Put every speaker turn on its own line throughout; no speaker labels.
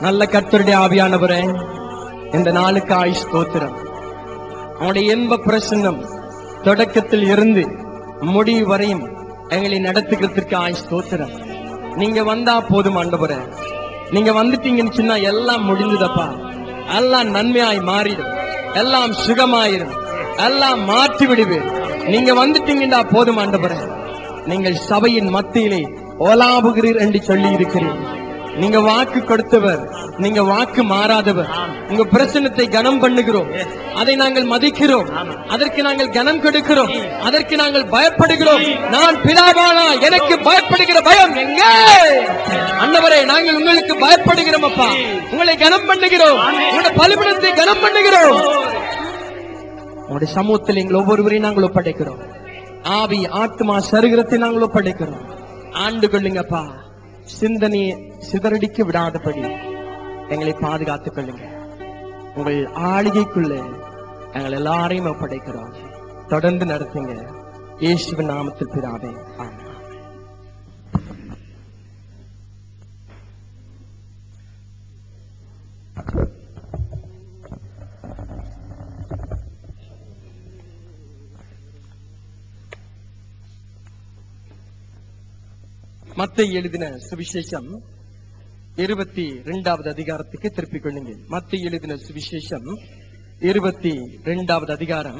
நல்ல கர்த்தருடைய ஆவியானவரே இந்த நாளுக்கு ஆயுஷ் ஸ்தோத்திரம் உங்களுடைய இன்ப பிரசன்னம் தொடக்கத்தில் இருந்து முடிவு வரையும் எங்களை நடத்துகிறதுக்கு ஆயுஷ் ஸ்தோத்திரம் நீங்க வந்தா போதும் ஆண்டவரே நீங்க வந்துட்டீங்கன்னு சொன்னா எல்லாம் முடிந்ததப்பா எல்லாம் நன்மையாய் மாறிடும் எல்லாம் சுகமாயிரும் எல்லாம் மாற்றி விடுவேன் நீங்க வந்துட்டீங்கடா போதும் ஆண்டவரே நீங்கள் சபையின் மத்தியிலே ஓலாவுகிறீர் என்று சொல்லி இருக்கிறீர் நீங்க வாக்கு கொடுத்தவர் நீங்க வாக்கு மாறாதவர் உங்க பிரச்சனத்தை கனம் பண்ணுகிறோம் அதை நாங்கள் மதிக்கிறோம் அதற்கு நாங்கள் கனம் கொடுக்கிறோம் அதற்கு நாங்கள் பயப்படுகிறோம் நான் பிதாவானா எனக்கு பயப்படுகிற பயம் எங்க அன்னவரே நாங்கள் உங்களுக்கு பயப்படுகிறோம் அப்பா உங்களை கனம் பண்ணுகிறோம் உங்களுடைய பலிபிடத்தை கனம் பண்ணுகிறோம் உங்களுடைய சமூகத்தில் எங்கள் ஒவ்வொருவரையும் நாங்கள் ஒப்படைக்கிறோம் ஆவி ஆத்மா சரீரத்தை நாங்கள் ஒப்படைக்கிறோம் ஆண்டு கொள்ளுங்கப்பா சிந்தனையை சிதறடிக்க விடாதபடி எங்களை பாதுகாத்துக் கொள்ளுங்க உங்கள் ஆளிகைக்குள்ள எங்கள் எல்லாரையும் ஒப்படைக்கிறோம் தொடர்ந்து நடத்துங்க இயேசுவின் நாமத்தில் பிதாவே ஆமென் மத்திய எழுதின சுவிசேஷம் இருபத்தி இரண்டாவது அதிகாரத்துக்கு திருப்பிக் கொள்ளுங்கள் மத்திய எழுதின சுவிசேஷம் இருபத்தி இரண்டாவது அதிகாரம்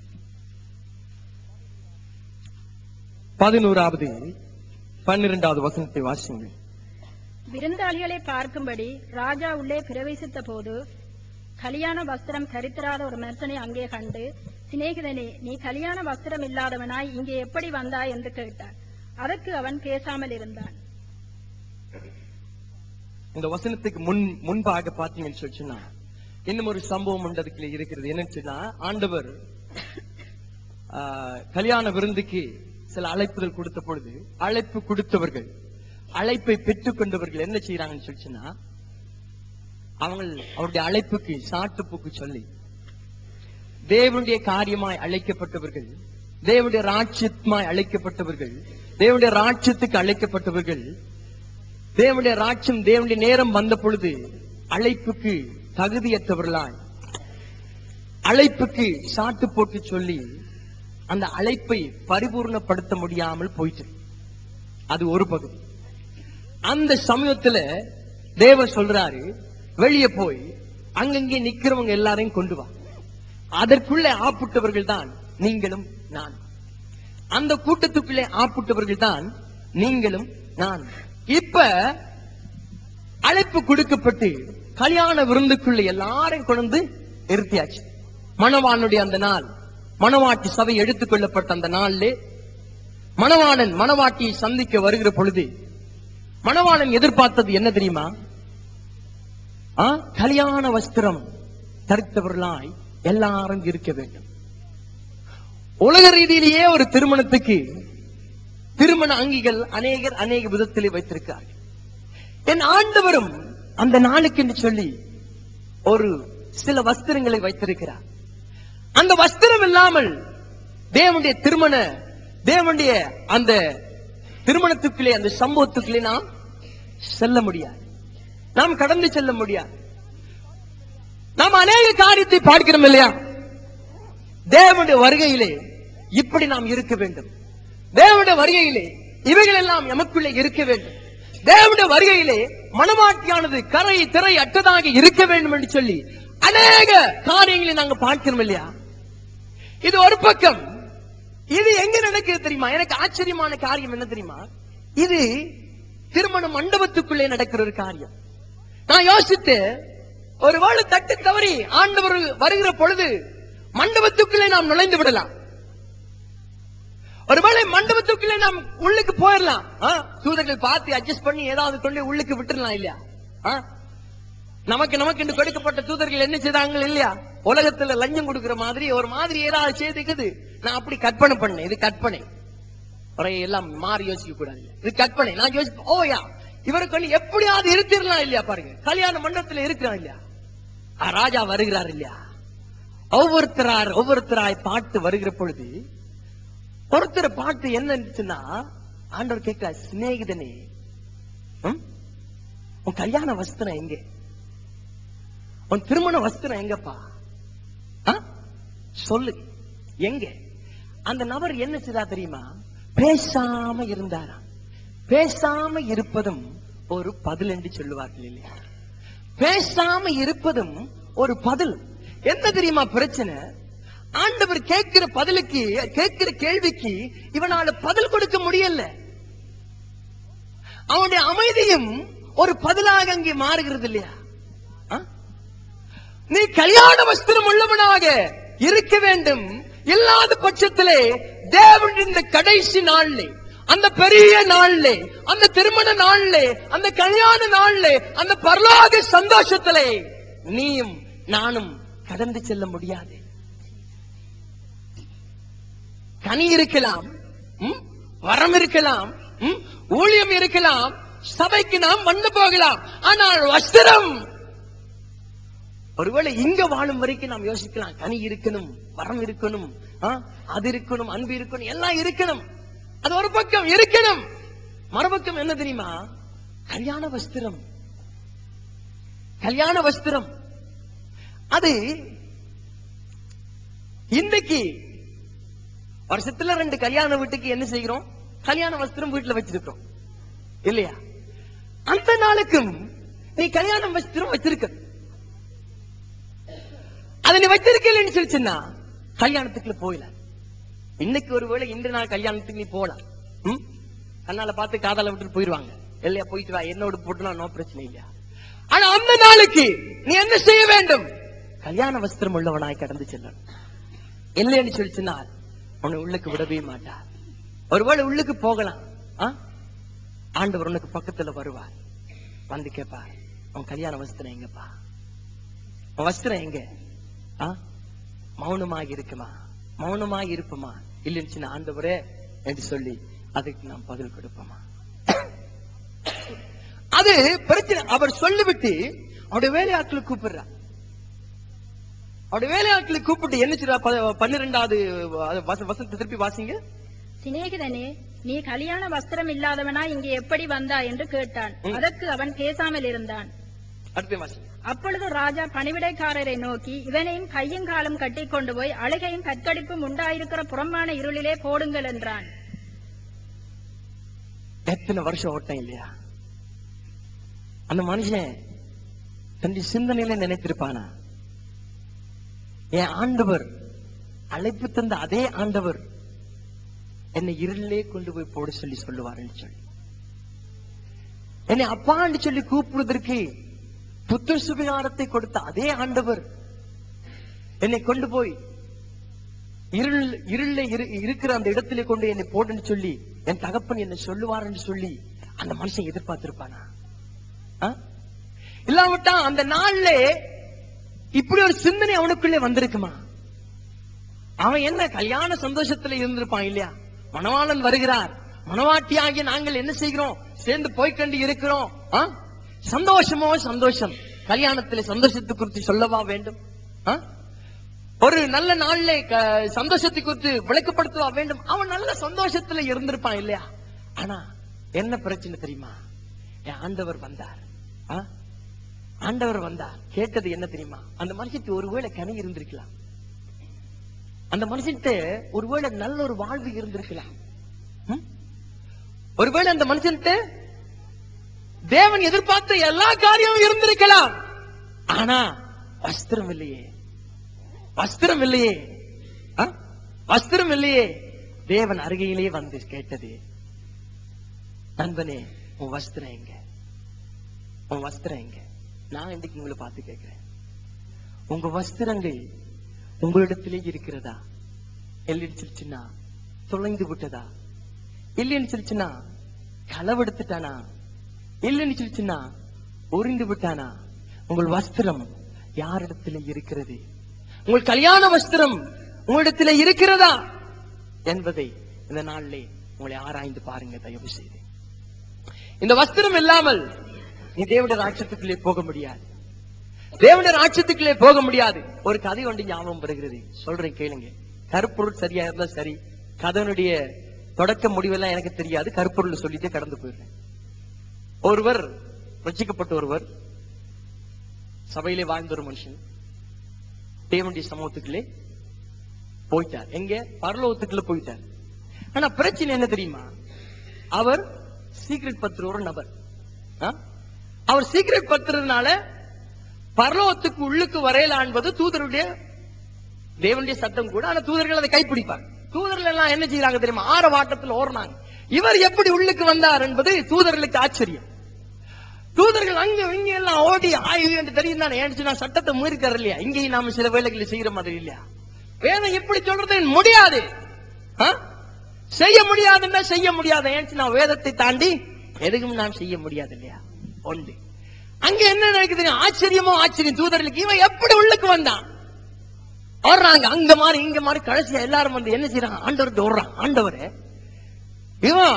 பதினோராவது பன்னிரெண்டாவது வசனத்தை வாசிங்கள்
விருந்தாளிகளை பார்க்கும்படி ராஜா உள்ளே பிரவேசித்த போது கல்யாண வஸ்திரம் தரித்திராத ஒரு மனுஷனை அங்கே கண்டு சிநேகிதனே நீ கல்யாண வஸ்திரம் இல்லாதவனாய் இங்கே எப்படி வந்தாய் என்று கேட்டார் அதற்கு அவன் பேசாமல் இருந்தான்
இந்த வசனத்துக்கு முன் முன்பாக பாத்தீங்கன்னு சொல்லி சொன்னா இன்னும் ஒரு சம்பவம் உண்டு அதுக்குள்ள இருக்கிறது என்னன்னு சொன்னா ஆண்டவர் ஆஹ், கல்யாண விருந்துக்கு சில அழைப்புதல் கொடுத்த பொழுது அழைப்பு கொடுத்தவர்கள் அழைப்பை பெற்றுக் கொண்டவர்கள் என்ன செய்யறாங்கன்னு சொல்லி சொன்னா அவங்க அவருடைய அழைப்புக்கு சாட்டுப்போக்கு சொல்லி தேவனுடைய காரியமாய் அழைக்கப்பட்டவர்கள் தேவனுடைய ராட்சியமாய் அழைக்கப்பட்டவர்கள் தேவனுடைய ராட்சியத்துக்கு அழைக்கப்பட்டவர்கள் தேவனுடைய ராட்சியம் தேவனுடைய நேரம் வந்த பொழுது அழைப்புக்கு தகுதியற்றவர்களாய் அழைப்புக்கு சாட்டு போட்டு சொல்லி அந்த அழைப்பை பரிபூர்ணப்படுத்த முடியாமல் போயிட்டு அது ஒரு பகுதி அந்த சமயத்துல தேவன் சொல்றாரு வெளியே போய் அங்கங்கே நிக்கிறவங்க எல்லாரையும் கொண்டு வா அதற்குள்ளே ஆப்புட்டவர்கள் தான் நீங்களும் நான் அந்த கூட்டத்துக்குள்ளே ஆப்புட்டவர்கள் தான் நீங்களும் நான் இப்ப அழைப்பு கொடுக்கப்பட்டு கல்யாண விருந்துக்குள்ள எல்லாரையும் கொண்டு நிறுத்தியாச்சு மணவானுடைய அந்த நாள் மணவாட்டி சபை எடுத்துக் கொள்ளப்பட்ட அந்த நாளிலே மணவாளன் மணவாட்டியை சந்திக்க வருகிற பொழுது மணவாளன் எதிர்பார்த்தது என்ன தெரியுமா ஆ, கல்யாண வஸ்திரம் தரித்தவர்களாய் எல்லாரும் இருக்க வேண்டும் உலக ரீதியிலேயே ஒரு திருமணத்துக்கு திருமண அங்கிகள் அநேகர் அநேக விதத்திலே வைத்திருக்கிறார்கள் என் ஆண்டவரும் அந்த நாளுக்கு என்று சொல்லி ஒரு சில வஸ்திரங்களை வைத்திருக்கிறார் அந்த வஸ்திரம் இல்லாமல் தேவனுடைய திருமண தேவனுடைய அந்த திருமணத்துக்குள்ளே அந்த சம்பவத்துக்குள்ளே நாம் செல்ல முடியாது நாம் கடந்து செல்ல முடியாது நாம் அநேக காரியத்தை பார்க்கிறோம் இல்லையா தேவனுடைய வருகையிலே இப்படி நாம் இருக்க வேண்டும் தேவனுடைய வருகையிலே இவைகள் எல்லாம் எமக்குள்ளே இருக்க வேண்டும் தேவனுடைய வருகையிலே மனமாட்டியானது கரை திரை அற்றதாக இருக்க வேண்டும் என்று சொல்லி அநேக காரியங்களை நாங்க பார்க்கிறோம் இல்லையா இது ஒரு பக்கம் இது எங்க நடக்குது தெரியுமா எனக்கு ஆச்சரியமான காரியம் என்ன தெரியுமா இது திருமண மண்டபத்துக்குள்ளே நடக்கிற ஒரு காரியம் நான் யோசித்து ஒருவேளை தட்டு தவறி ஆண்டவர் வருகிற பொழுது மண்டபத்துக்குள்ளே நாம் நுழைந்து விடலாம் ஒருவேளை மண்டபத்துக்குள்ளே நாம் உள்ளுக்கு போயிடலாம் ஆ? தூதர்கள் பார்த்து அட்ஜஸ்ட் பண்ணி ஏதாவது கொண்டு உள்ளுக்கு விட்டுறலாம் இல்லையா ஆ? நமக்கு நமக்கு என்று கொடுக்கப்பட்ட தூதர்கள் என்ன செய்தாங்க இல்லையா உலகத்துல லஞ்சம் கொடுக்கிற மாதிரி ஒரு மாதிரி ஏதாவது செய்துக்குது நான் அப்படி கற்பனை பண்ணேன் இது கற்பனை ஒரே எல்லாம் மாறி யோசிக்க கூடாது இது கற்பனை நான் யோசி ஓயா இவருக்கு வந்து எப்படியாவது இருத்திடலாம் இல்லையா பாருங்க கல்யாண மண்டபத்துல இருக்கிறான் இல்லையா ஆ, ராஜா வருகிறார் இல்லையா ஒவ்வொருத்தரார் ஒவ்வொருத்தராய் பாட்டு வருகிற பொழுது ஒருத்தர் பாட்டு என்ன இருந்துச்சுன்னா ஆண்டவர் கேட்கிறார் சிநேகிதனே ம்? உன் கல்யாண வஸ்திரம் எங்கே உன் திருமண வஸ்திரம் எங்கப்பா ஆ? சொல்லு எங்க அந்த நபர் என்ன செய்தா தெரியுமா பேசாம இருந்தாராம் பேசாம இருப்பதும் ஒரு பதில் என்று சொல்லுவார்கள் இல்லையா பேசாம இருப்பதும் ஒரு பதில் என்ன தெரியுமா பிரச்சனை ஆண்டவர் கேட்கிற பதிலுக்கு கேட்கிற கேள்விக்கு இவனால பதில் கொடுக்க முடியல அவனுடைய அமைதியும் ஒரு பதிலாக அங்கே மாறுகிறது இல்லையா ஆ? நீ கல்யாண வஸ்திரம் உள்ளவனாக இருக்க வேண்டும் இல்லாத பட்சத்திலே தேவன் இந்த கடைசி நாள்ல அந்த பெரிய நாள்ல அந்த திருமண நாள்ல அந்த கல்யாண நாள்ல அந்த பரலோக சந்தோஷத்திலே நீயும் நானும் கடந்து செல்ல முடியாது கனி இருக்கலாம் ம்? வரம் இருக்கலாம் ம்? ஊழியம் இருக்கலாம் சபைக்கு நாம் வந்து போகலாம் ஆனால் வஸ்திரம் ஒருவேளை இங்க வாழும் வரைக்கும் நாம் யோசிக்கலாம் கனி இருக்கணும் வரம் இருக்கணும் ஆ, அது இருக்கணும் அன்பு இருக்கணும் எல்லாம் இருக்கணும் அது ஒரு பக்கம் இருக்கணும் மறுபக்கம் என்ன தெரியுமா கல்யாண வஸ்திரம் கல்யாண வஸ்திரம் அது இன்னைக்கு வருஷத்துல ரெண்டு கல்யாண வீட்டுக்கு என்ன செய்கிறோம் கல்யாண வஸ்திரம் வீட்டுல வச்சிருக்கிறோம் இல்லையா அந்த நாளுக்கும் நீ கல்யாண வஸ்திரம் வச்சிருக்க அதை நீ வச்சிருக்கலன்னு சொல்லிச்சுன்னா கல்யாணத்துக்குள்ள போயில இன்னைக்கு ஒருவேளை இன்று நாள் கல்யாணத்துக்கு நீ போலாம் ம்? கண்ணால பார்த்து காதால விட்டுட்டு போயிருவாங்க இல்லையா போயிட்டு வா என்னோட போட்டுனா நோ பிரச்சனை இல்லையா ஆனா அந்த நாளுக்கு நீ என்ன செய்ய வேண்டும் கல்யாண வஸ்திரம் உள்ளவனாய் கடந்து செல்லணும் இல்லைன்னு சொல்லிச்சுன்னா உன்னை உள்ளுக்கு விடவே மாட்டார் ஒருவேளை உள்ளுக்கு போகலாம் ஆ? ஆண்டவர் உனக்கு பக்கத்துல வருவார் வந்து கேட்பார் உன் கல்யாண வஸ்திரம் எங்கப்பா உன் வஸ்திரம் எங்க ஆ? மௌனமாக இருக்குமா மௌனமாக இருப்போமா இல்லைன்னு சின்ன ஆண்டவரே என்று சொல்லி அதுக்கு நாம் பதில் கொடுப்போமா அது பிரச்சனை அவர் சொல்லிவிட்டு அவருடைய வேலையாட்களை கூப்பிடுறார் அவருடைய வேலையாட்களை கூப்பிட்டு என்ன செய்றா? ப- பன்னிரெண்டாவது வச- வசனத்தை திருப்பி வாசிங்க
சிநேகிதனே நீ கல்யாண வஸ்திரம் இல்லாதவனா இங்கே எப்படி வந்தா என்று கேட்டான் அதற்கு அவன் பேசாமல் இருந்தான்
அடுத்த வாசிங்க
அப்பொழுது ராஜா பணிவிடைக்காரரை நோக்கி இவனையும் கையும் காலும் கட்டி கொண்டு போய் அழுகையும் கற்கடிப்பும் உண்டாயிருக்கிற புறம்பான இருளிலே போடுங்கள் என்றான்
எத்தனை வருஷம் ஓட்டம் இல்லையா அந்த மனுஷன் தன்னுடைய சிந்தனையில நினைத்திருப்பானா என் ஆண்டவர் அழைப்பு தந்த அதே ஆண்டவர் என்னை இருளிலே கொண்டு போய் போட சொல்லி சொல்லுவாருன்னு சொல்லி என்னை அப்பான்னு சொல்லி கூப்பிடுவதற்கு புத்த சுபிகாரத்தை கொடுத்த அதே ஆண்டவர் என்னை கொண்டு போய் இருள் இருள இருக்கிற அந்த இடத்திலே கொண்டு என்னை போடுன்னு சொல்லி என் தகப்பன் என்னை சொல்லுவாருன்னு சொல்லி அந்த மனுஷன் எதிர்பார்த்திருப்பானா ஆ? இல்லாவிட்டா அந்த நாள்ல இப்படி ஒரு சிந்தனை அவனுக்குள்ளே வந்திருக்குமா அவன் என்ன கல்யாண சந்தோஷத்துல இருந்திருப்பான் இல்லையா மணவாளன் வருகிறார் மணவாட்டியாகிய நாங்கள் என்ன செய்கிறோம் சேர்ந்து போய்க்கண்டு இருக்கிறோம் ஆ? சந்தோஷமோ சந்தோஷம் கல்யாணத்திலே சந்தோஷத்தை குறித்து சொல்லவா வேண்டும் ஆ? ஒரு நல்ல நாள்ல க- சந்தோஷத்தை குறித்து விளக்கப்படுத்தவா வேண்டும் அவன் நல்ல சந்தோஷத்துல இருந்திருப்பான் இல்லையா ஆனா என்ன பிரச்சனை தெரியுமா என் ஆண்டவர் வந்தார் ஆ? ஆண்டவர் வந்தார் கேட்டது என்ன தெரியுமா அந்த மனுஷனுக்கு ஒருவேளை கனி இருந்திருக்கலாம் அந்த மனுஷன்ட்ட ஒருவேளை நல்ல ஒரு வாழ்வு இருந்திருக்கலாம் ம்? ஒருவேளை அந்த மனுஷன்ட்ட தேவன் எதிர்பார்த்த எல்லா காரியமும் இருந்திருக்கலாம் ஆனா வஸ்திரம் இல்லையே வஸ்திரம் இல்லையே ஆ? வஸ்திரம் இல்லையே தேவன் அருகையிலே வந்து கேட்டது நண்பனே உன் வஸ்திரம் எங்க உன் வஸ்திரம் எங்க நான் இன்னைக்கு உங்களை பார்த்து கேட்கிறேன் உங்க வஸ்திரங்கள் உங்களிடத்திலே இருக்கிறதா இல்லைன்னு சொல்லிச்சுன்னா தொலைந்து விட்டதா இல்லைன்னு சொல்லிச்சுன்னா களவெடுத்துட்டானா இல்லைன்னு சொல்லிச்சுன்னா உறிந்து விட்டானா உங்கள் வஸ்திரம் யாரிடத்திலே இருக்கிறது உங்கள் கல்யாண வஸ்திரம் உங்களிடத்திலே இருக்கிறதா என்பதை இந்த நாளிலே உங்களை ஆராய்ந்து பாருங்க தயவு செய்து இந்த வஸ்திரம் இல்லாமல் நீ தேவனுடைய ராட்சத்துக்குள்ளே போக முடியாது தேவனுடைய ராட்சத்துக்குள்ளே போக முடியாது ஒரு கதை ஒன்று ஞாபகம் வருகிறது சொல்றேன் கேளுங்க கருப்பொருள் சரியா இருந்தா சரி கதனுடைய தொடக்க முடிவெல்லாம் எனக்கு தெரியாது கருப்பொருள் சொல்லிட்டு கடந்து போயிடுறேன் ஒருவர் ரட்சிக்கப்பட்ட ஒருவர் சபையிலே வாழ்ந்த ஒரு மனுஷன் தேவனுடைய சமூகத்துக்குள்ளே போயிட்டார் எங்க பரலோகத்துக்குள்ள போயிட்டார் ஆனா பிரச்சனை என்ன தெரியுமா அவர் சீக்ரெட் பத்திர ஒரு நபர் ஆ? அவர் சீக்ரெட் பத்திரனால பரலோகத்துக்கு உள்ளுக்கு வரையலாம் என்பது தூதருடைய தேவனுடைய சத்தம் கூட ஆனா தூதர்கள் அதை கைப்பிடிப்பாங்க தூதர்கள் எல்லாம் என்ன செய்யறாங்க தெரியுமா ஆற வாட்டத்தில் ஓடுனாங்க இவர் எப்படி உள்ளுக்கு வந்தார் என்பது தூதர்களுக்கு ஆச்சரியம் தூதர்கள் அங்க இங்க எல்லாம் ஓடி ஆய்வு என்று தெரியும் தானே ஏன்னு சொன்னா சட்டத்தை மீறிக்காரு இல்லையா இங்கேயும் நாம சில வேலைகளை செய்யற மாதிரி இல்லையா வேதம் எப்படி சொல்றது முடியாது ஆ? செய்ய முடியாதுன்னா செய்ய முடியாது ஏன்னு சொன்னா வேதத்தை தாண்டி எதுவும் நாம் செய்ய முடியாது இல்லையா ஒன்று அங்க என்ன நடக்குது ஆச்சரியமோ ஆச்சரியம் தூதர்களுக்கு இவன் எப்படி உள்ளுக்கு வந்தான் ஓடுறாங்க அங்க மாதிரி இங்க மாதிரி கடைசியா எல்லாரும் வந்து என்ன செய்யறாங்க ஆண்டவர்கிட்ட ஓடுறான் ஆண்டவரே இவன்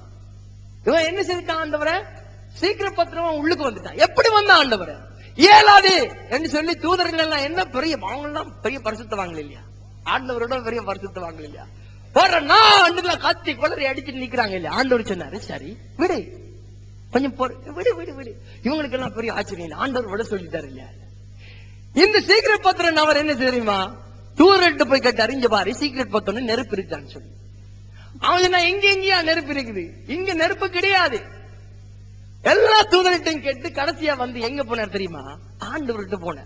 இவன் என்ன செஞ்சுட்டான் ஆண்டவரே சீக்கிரம் பத்திரமா உள்ளுக்கு வந்துட்டான் எப்படி வந்தான் ஆண்டவரே இயலாது என்று சொல்லி தூதர்கள் எல்லாம் என்ன பெரிய அவங்க எல்லாம் பெரிய பரிசுத்தவாங்க இல்லையா ஆண்டவரோட பெரிய பரிசுத்தவாங்க இல்லையா போற நான் கத்தி குளறி அடிச்சுட்டு நிக்கிறாங்க இல்லையா ஆண்டவர் சொன்னாரு சரி விடு கொஞ்சம் பொறு விடு விடு விடு இவங்களுக்கு எல்லாம் பெரிய ஆச்சரியம் இல்லை ஆண்டவர் விட சொல்லிட்டாரு இல்லையா இந்த சீக்கிரட் பத்திரன் அவர் என்ன தெரியுமா தூரட்டு போய் கேட்டாரு இங்க பாரு சீக்கிரட் பத்திரம் நெருப்பு இருக்கான்னு சொல்லி அவன் சொன்னா எங்க எங்கேயா நெருப்பு இருக்குது இங்க நெருப்பு கிடையாது எல்லா தூதர்கிட்டையும் கேட்டு கடைசியா வந்து எங்க போனார் தெரியுமா ஆண்டவர்கிட்ட போனார்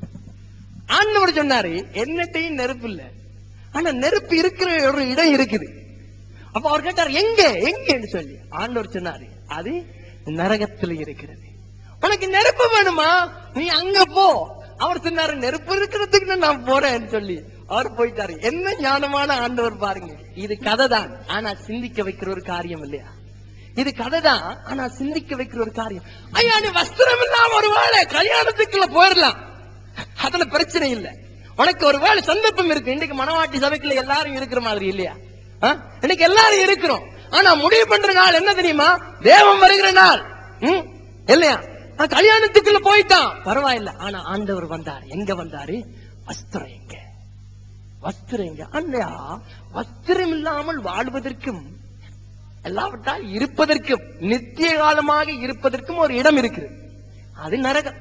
ஆண்டவர் சொன்னாரு என்னட்டையும் நெருப்பு இல்ல ஆனா நெருப்பு இருக்கிற ஒரு இடம் இருக்குது அப்ப அவர் கேட்டார் எங்க எங்கன்னு சொல்லி ஆண்டவர் சொன்னாரு அது நரகத்துல இருக்கிறது உனக்கு நெருப்பு வேணுமா நீ அங்க போ அவர் சொன்னாரு நெருப்பு இருக்கிறதுக்கு நான் போறேன்னு சொல்லி அவர் போயிட்டாரு என்ன ஞானமான ஆண்டவர் பாருங்க இது கதை தான் ஆனா சிந்திக்க வைக்கிற ஒரு காரியம் இல்லையா இது கதை தான் ஆனா சிந்திக்க வைக்கிற ஒரு காரியம் ஐயா நீ வஸ்திரம் இல்லாம ஒரு வேளை கல்யாணத்துக்குள்ள போயிடலாம் அதுல பிரச்சனை இல்ல உனக்கு ஒரு வேளை சந்தர்ப்பம் இருக்கு இன்னைக்கு மனவாட்டி சபைக்குள்ள எல்லாரும் இருக்கிற மாதிரி இல்லையா ஆ? இன்னைக்கு எல்லாரும் இருக்கிறோம் ஆனா முடிவு பண்ற நாள் என்ன தெரியுமா தேவன் வருகிற நாள் ம்? இல்லையா நான் கல்யாணத்துக்குள்ள போயிட்டான் பரவாயில்ல ஆனா ஆண்டவர் வந்தார் எங்க வந்தாரு வஸ்திரம் எங்க வஸ்திரம் எங்க அண்ணையா வஸ்திரம் இல்லாமல் வாழ்வதற்கும் எல்லாவற்றால் இருப்பதற்கும் நித்திய காலமாக இருப்பதற்கும் ஒரு இடம் இருக்குது அது நரகம்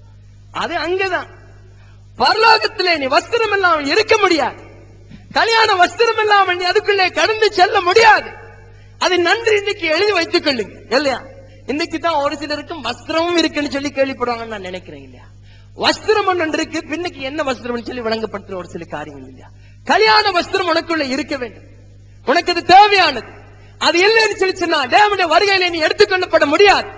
அது அங்கதான் பரலோகத்திலே நீ வஸ்திரம் இல்லாமல் இருக்க முடியாது கல்யாண வஸ்திரம் இல்லாமல் நீ அதுக்குள்ளே கடந்து செல்ல முடியாது அதை நன்றி இன்னைக்கு எழுதி வைத்துக் கொள்ளுங்க இல்லையா இன்னைக்கு தான் ஒரு சிலருக்கும் வஸ்திரமும் இருக்குன்னு சொல்லி கேள்விப்படுவாங்கன்னு நான் நினைக்கிறேன் இல்லையா வஸ்திரம் ஒன்று இருக்கு பின்னுக்கு என்ன வஸ்திரம் சொல்லி விளங்கப்படுத்துற ஒரு சில காரியங்கள் இல்லையா கல்யாண வஸ்திரம் உனக்குள்ள இருக்க வேண்டும் உனக்கு அது தேவையானது அது இல்லைன்னு சொல்லி சொன்னா தேவனுடைய வருகையில நீ எடுத்துக்கொள்ளப்பட முடியாது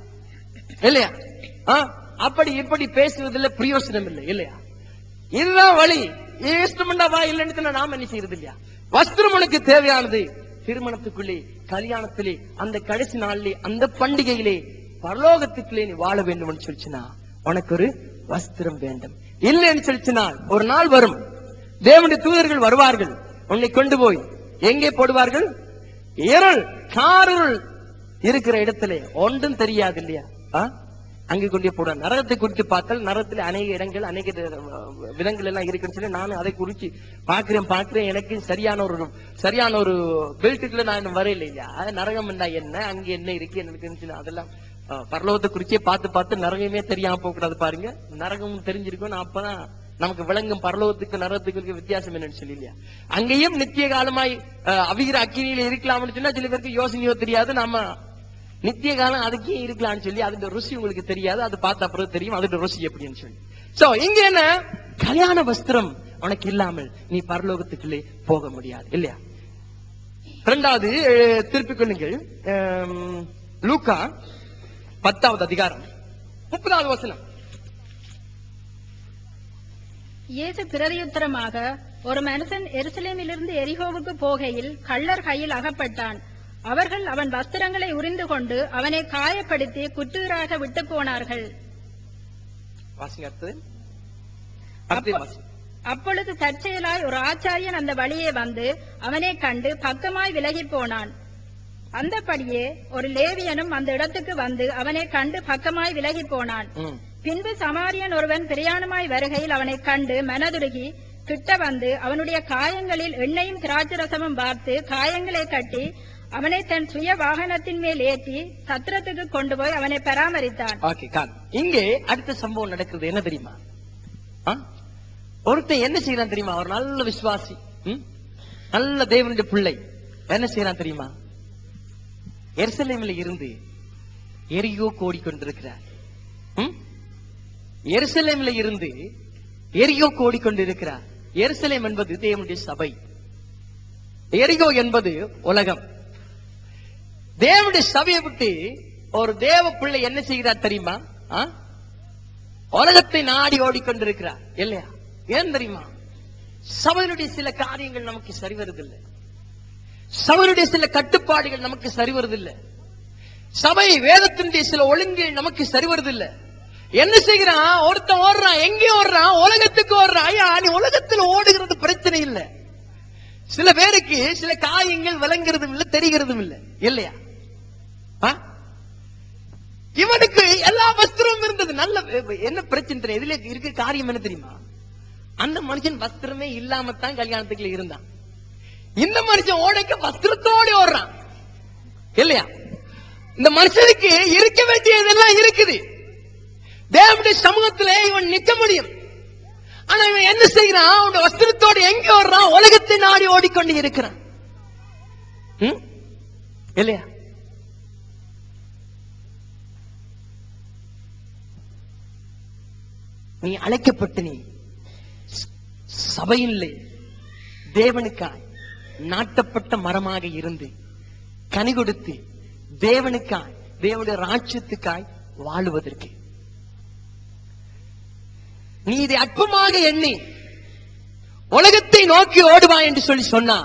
இல்லையா ஆ? அப்படி இப்படி பேசுவதில் பிரயோசனம் இல்லை இல்லையா இதுதான் வழி இஷ்டம்டா வா இல்லைன்னு சொன்னா நாம என்ன செய்யறது இல்லையா வஸ்திரம் உனக்கு தேவையானது திருமணத்துக்குள்ளே கல்யாணத்திலே அந்த கடைசி நாளிலே அந்த பண்டிகையிலே பரலோகத்துக்குள்ளே நீ வாழ வேண்டும் சொல்லிச்சுனா உனக்கு ஒரு வஸ்திரம் வேண்டும் இல்லைன்னு சொல்லிச்சுனா ஒரு நாள் வரும் தேவனுடைய தூதர்கள் வருவார்கள் உன்னை கொண்டு போய் எங்கே போடுவார்கள் இருள் காருள் இருக்கிற இடத்திலே ஒன்றும் தெரியாது இல்லையா ஆ? அங்கே கொண்டே போட நரகத்தை குறித்து பார்த்தால் நரகத்தில் அநேக இடங்கள் அநேக அஹ், விதங்கள் எல்லாம் இருக்குன்னு சொல்லி நானும் அதை குறிச்சு பாக்குறேன் பாக்குறேன் எனக்கு சரியான ஒரு சரியான ஒரு பெல்ட்டுக்குள்ள நான் இன்னும் வரையில இல்லையா அது நரகம் என்றா என்ன அங்க என்ன இருக்கு என்ன இருக்குன்னு சொல்லி அதெல்லாம் அஹ், பரலோகத்தை குறிச்சே பார்த்து பார்த்து நரகமே தெரியாம போக கூடாது பாருங்க நரகமும் தெரிஞ்சிருக்கும் நான் அப்பதான் நமக்கு விளங்கும் பரலோகத்துக்கு நரகத்துக்கு இருக்க வித்தியாசம் என்னன்னு சொல்லி இல்லையா அங்கேயும் நித்திய காலமாய் அஹ், அவிகிற அக்கினியில இருக்கலாம்னு சொன்னா சில பேருக்கு யோசனையோ தெரியாது நாம நித்திய காலம் அதுக்கே இருக்கலாம்னு சொல்லி அதோட ருசி உங்களுக்கு தெரியாது அது பார்த்த அப்புறம் தெரியும் அதோட ருசி எப்படின்னு சொல்லி சோ இங்க என்ன கல்யாண வஸ்திரம் உனக்கு இல்லாமல் நீ பரலோகத்துக்குள்ளே போக முடியாது இல்லையா இரண்டாவது அஹ், திருப்பிக் கொள்ளுங்கள் அம், லூக்கா பத்தாவது அதிகாரம் முப்பதாவது வசனம்
இயேசு பிரதியுத்தரமாக ஒரு மனுஷன் எருசலேமிலிருந்து எரிகோவுக்கு போகையில் கள்ளர் கையில் அகப்பட்டான் அவர்கள் அவன் வஸ்திரங்களை உரிந்து கொண்டு அவனை காயப்படுத்தி குற்றூராக விட்டு போனார்கள்
வாசிங்க அடுத்தது அடுத்தது வாசிங்க.
அப்பொழுது தற்செயலாய் ஒரு ஆச்சாரியன் அந்த வழியே வந்து அவனை கண்டு பக்கமாய் விலகிப் போனான் அந்தபடியே ஒரு லேவியனும் அந்த இடத்துக்கு வந்து அவனை கண்டு பக்கமாய் விலகிப் போனான்
ம்.
பின்பு சமாரியன் ஒருவன் பிரயாணமாய் வருகையில் அவனைக் கண்டு மனதுருகி கிட்ட வந்து அவனுடைய காயங்களில் எண்ணெயும் திராட்சரசமும் பார்த்து காயங்களை கட்டி அவனை தன் சுய வாகனத்தின் மேல் ஏற்றி சத்திரத்துக்கு கொண்டு போய் அவனை பராமரித்தான்
ஓகே கால் இங்கே அடுத்த சம்பவம் நடக்குது என்ன தெரியுமா ஆ? ஒருத்தன் என்ன செய்யறான் தெரியுமா ஒரு நல்ல விசுவாசி ம்? நல்ல தேவனுடைய பிள்ளை என்ன செய்யறான் தெரியுமா எருசலேமில் இருந்து எரியோ கோடிக்கொண்டிருக்கிறார் ம்? எருசலேமில் இருந்து எரியோ கோடிக்கொண்டிருக்கிறார் எருசலேம் என்பது தேவனுடைய சபை எரியோ என்பது உலகம் தேவனுடைய சபையை விட்டு ஒரு தேவ பிள்ளை என்ன செய்கிறார் தெரியுமா ஆ? உலகத்தை நாடி ஓடிக்கொண்டிருக்கிறார் இல்லையா ஏன் தெரியுமா சபையினுடைய சில காரியங்கள் நமக்கு சரி வருதில்லை சபையினுடைய சில கட்டுப்பாடுகள் நமக்கு சரி வருதில்லை சபை வேதத்தினுடைய சில ஒழுங்குகள் நமக்கு சரி வருதில்லை என்ன செய்கிறான் ஒருத்தன் ஓடுறான் எங்கே ஓடுறான் உலகத்துக்கு ஓடுறான் ஐயா நீ உலகத்துல ஓடுகிறது பிரச்சனை இல்லை சில பேருக்கு சில காரியங்கள் விளங்குறதும் இல்ல தெரிகிறதும் இல்ல இல்லையா ஆ? இவனுக்கு எல்லா வஸ்திரமும் இருந்தது நல்ல என்ன பிரச்சனை தெரியும் இதுல இருக்க காரியம் என்ன தெரியுமா அந்த மனுஷன் வஸ்திரமே இல்லாம தான் கல்யாணத்துக்குள்ள இருந்தான் இந்த மனுஷன் ஓடைக்க வஸ்திரத்தோட ஓடுறான் இல்லையா இந்த மனுஷனுக்கு இருக்க வேண்டியதெல்லாம் இருக்குது தேவனுடைய சமூகத்துல இவன் நிக்க முடியும் ஆனா இவன் என்ன செய்யறான் அவனுடைய வஸ்திரத்தோடு எங்க ஓடுறான் உலகத்தை நாடி ஓடிக்கொண்டு இருக்கிறான் ம்? இல்லையா நீ அழைக்கப்பட்டு நீ ச- சபையிலே தேவனுக்காய் நாட்டப்பட்ட மரமாக இருந்து கனி கொடுத்து தேவனுக்காய் தேவனுடைய ராஜ்யத்துக்காய் வாழுவதற்கு நீ இதை அற்பமாக எண்ணி உலகத்தை நோக்கி ஓடுவா என்று சொல்லி சொன்னா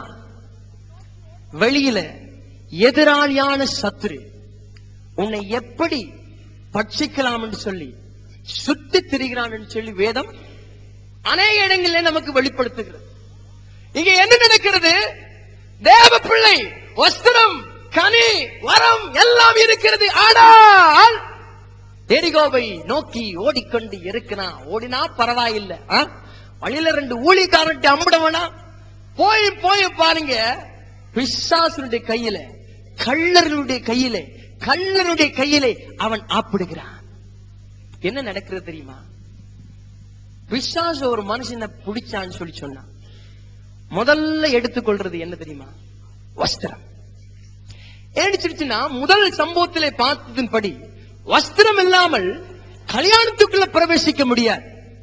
வெளியில எதிராளியான சத்துரு உன்னை எப்படி பட்சிக்கலாம் என்று சொல்லி சுத்தி திரிகிறான் என்று சொல்லி வேதம் அநேக இடங்களில் நமக்கு வெளிப்படுத்துகிறது இங்க என்ன நடக்கிறது தேவ பிள்ளை வஸ்திரம் கனி வரம் எல்லாம் இருக்கிறது ஆனால் எரிகோவை நோக்கி ஓடிக்கொண்டு இருக்கிறான் ஓடினா பரவாயில்லை ஆ? வழியில ரெண்டு ஊழிக்காரன்ட்டு அம்பிடவனா போய் போய் பாருங்க பிசாசனுடைய கையில கள்ளர்களுடைய கையில கள்ளனுடைய கையிலே அவன் ஆப்பிடுகிறான் என்ன நடக்கிறது தெரியுமா பிசாசு ஒரு மனுஷனை பிடிச்சான்னு சொல்லி சொன்னான் முதல்ல எடுத்துக்கொள்றது என்ன தெரியுமா வஸ்திரம் ஏடிச்சிருச்சுன்னா முதல் சம்பவத்திலே பார்த்ததின்படி வஸ்திரம் இல்லாமல் கல்யாணத்துக்குள்ள பிரவேசிக்க முடியாது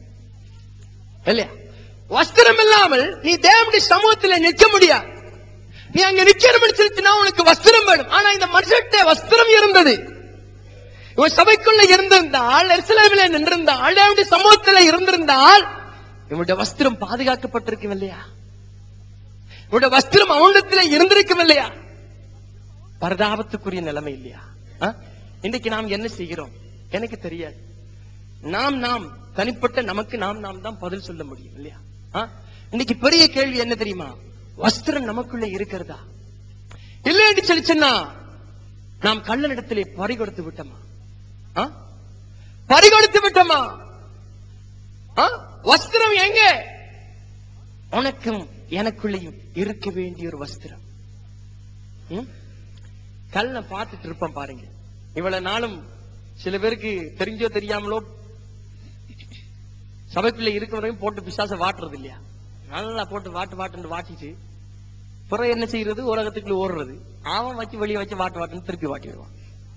இல்லையா வஸ்திரம் இல்லாமல் நீ தேவனுடைய சமூகத்தில் நிற்க முடியாது நீ அங்க நிக்கணும் சொல்லிச்சுன்னா உனக்கு வஸ்திரம் வேணும் ஆனா இந்த மனுஷன்ட்ட வஸ்திரம் இருந்தது இவன் சபைக்குள்ள இருந்திருந்தால் எருசலேமிலே நின்றிருந்தால் தேவனுடைய சமூகத்துல இருந்திருந்தால் இவனுடைய வஸ்திரம் பாதுகாக்கப்பட்டிருக்கும் இல்லையா இவனுடைய வஸ்திரம் அவனிடத்துல இருந்திருக்கும் இல்லையா பரதாபத்துக்குரிய நிலைமை இல்லையா ஆ? இன்னைக்கு நாம் என்ன செய்கிறோம் எனக்கு தெரியாது நாம் நாம் தனிப்பட்ட நமக்கு நாம் நாம் தான் பதில் சொல்ல முடியும் இல்லையா ஆ? இன்னைக்கு பெரிய கேள்வி என்ன தெரியுமா வஸ்திரம் நமக்குள்ள இருக்கிறதா இல்லைன்னு சொல்லிச்சுன்னா நாம் கள்ளனிடத்திலே பறிகொடுத்து விட்டோமா ஆ? பறிகொடுத்து விட்டோமா ஆ? வஸ்திரம் எங்க உனக்கும் எனக்குள்ளேயும் இருக்க வேண்டிய ஒரு வஸ்திரம் ம்? கல்லை பார்த்துட்டு இருப்பேன் பாருங்க இவ்வளவு நாளும் சில பேருக்கு தெரிஞ்சோ தெரியாமலோ சபைக்குள்ள இருக்கிறவரையும் போட்டு பிசாச வாட்டுறது இல்லையா நல்லா போட்டு வாட்டு வாட்டுன்னு வாட்டிட்டு பிறகு என்ன செய்யறது உலகத்துக்குள்ள ஓடுறது அவன் வச்சு வெளியே வச்சு வாட்டு வாட்டுன்னு திருப்பி வாட்டிடுவான்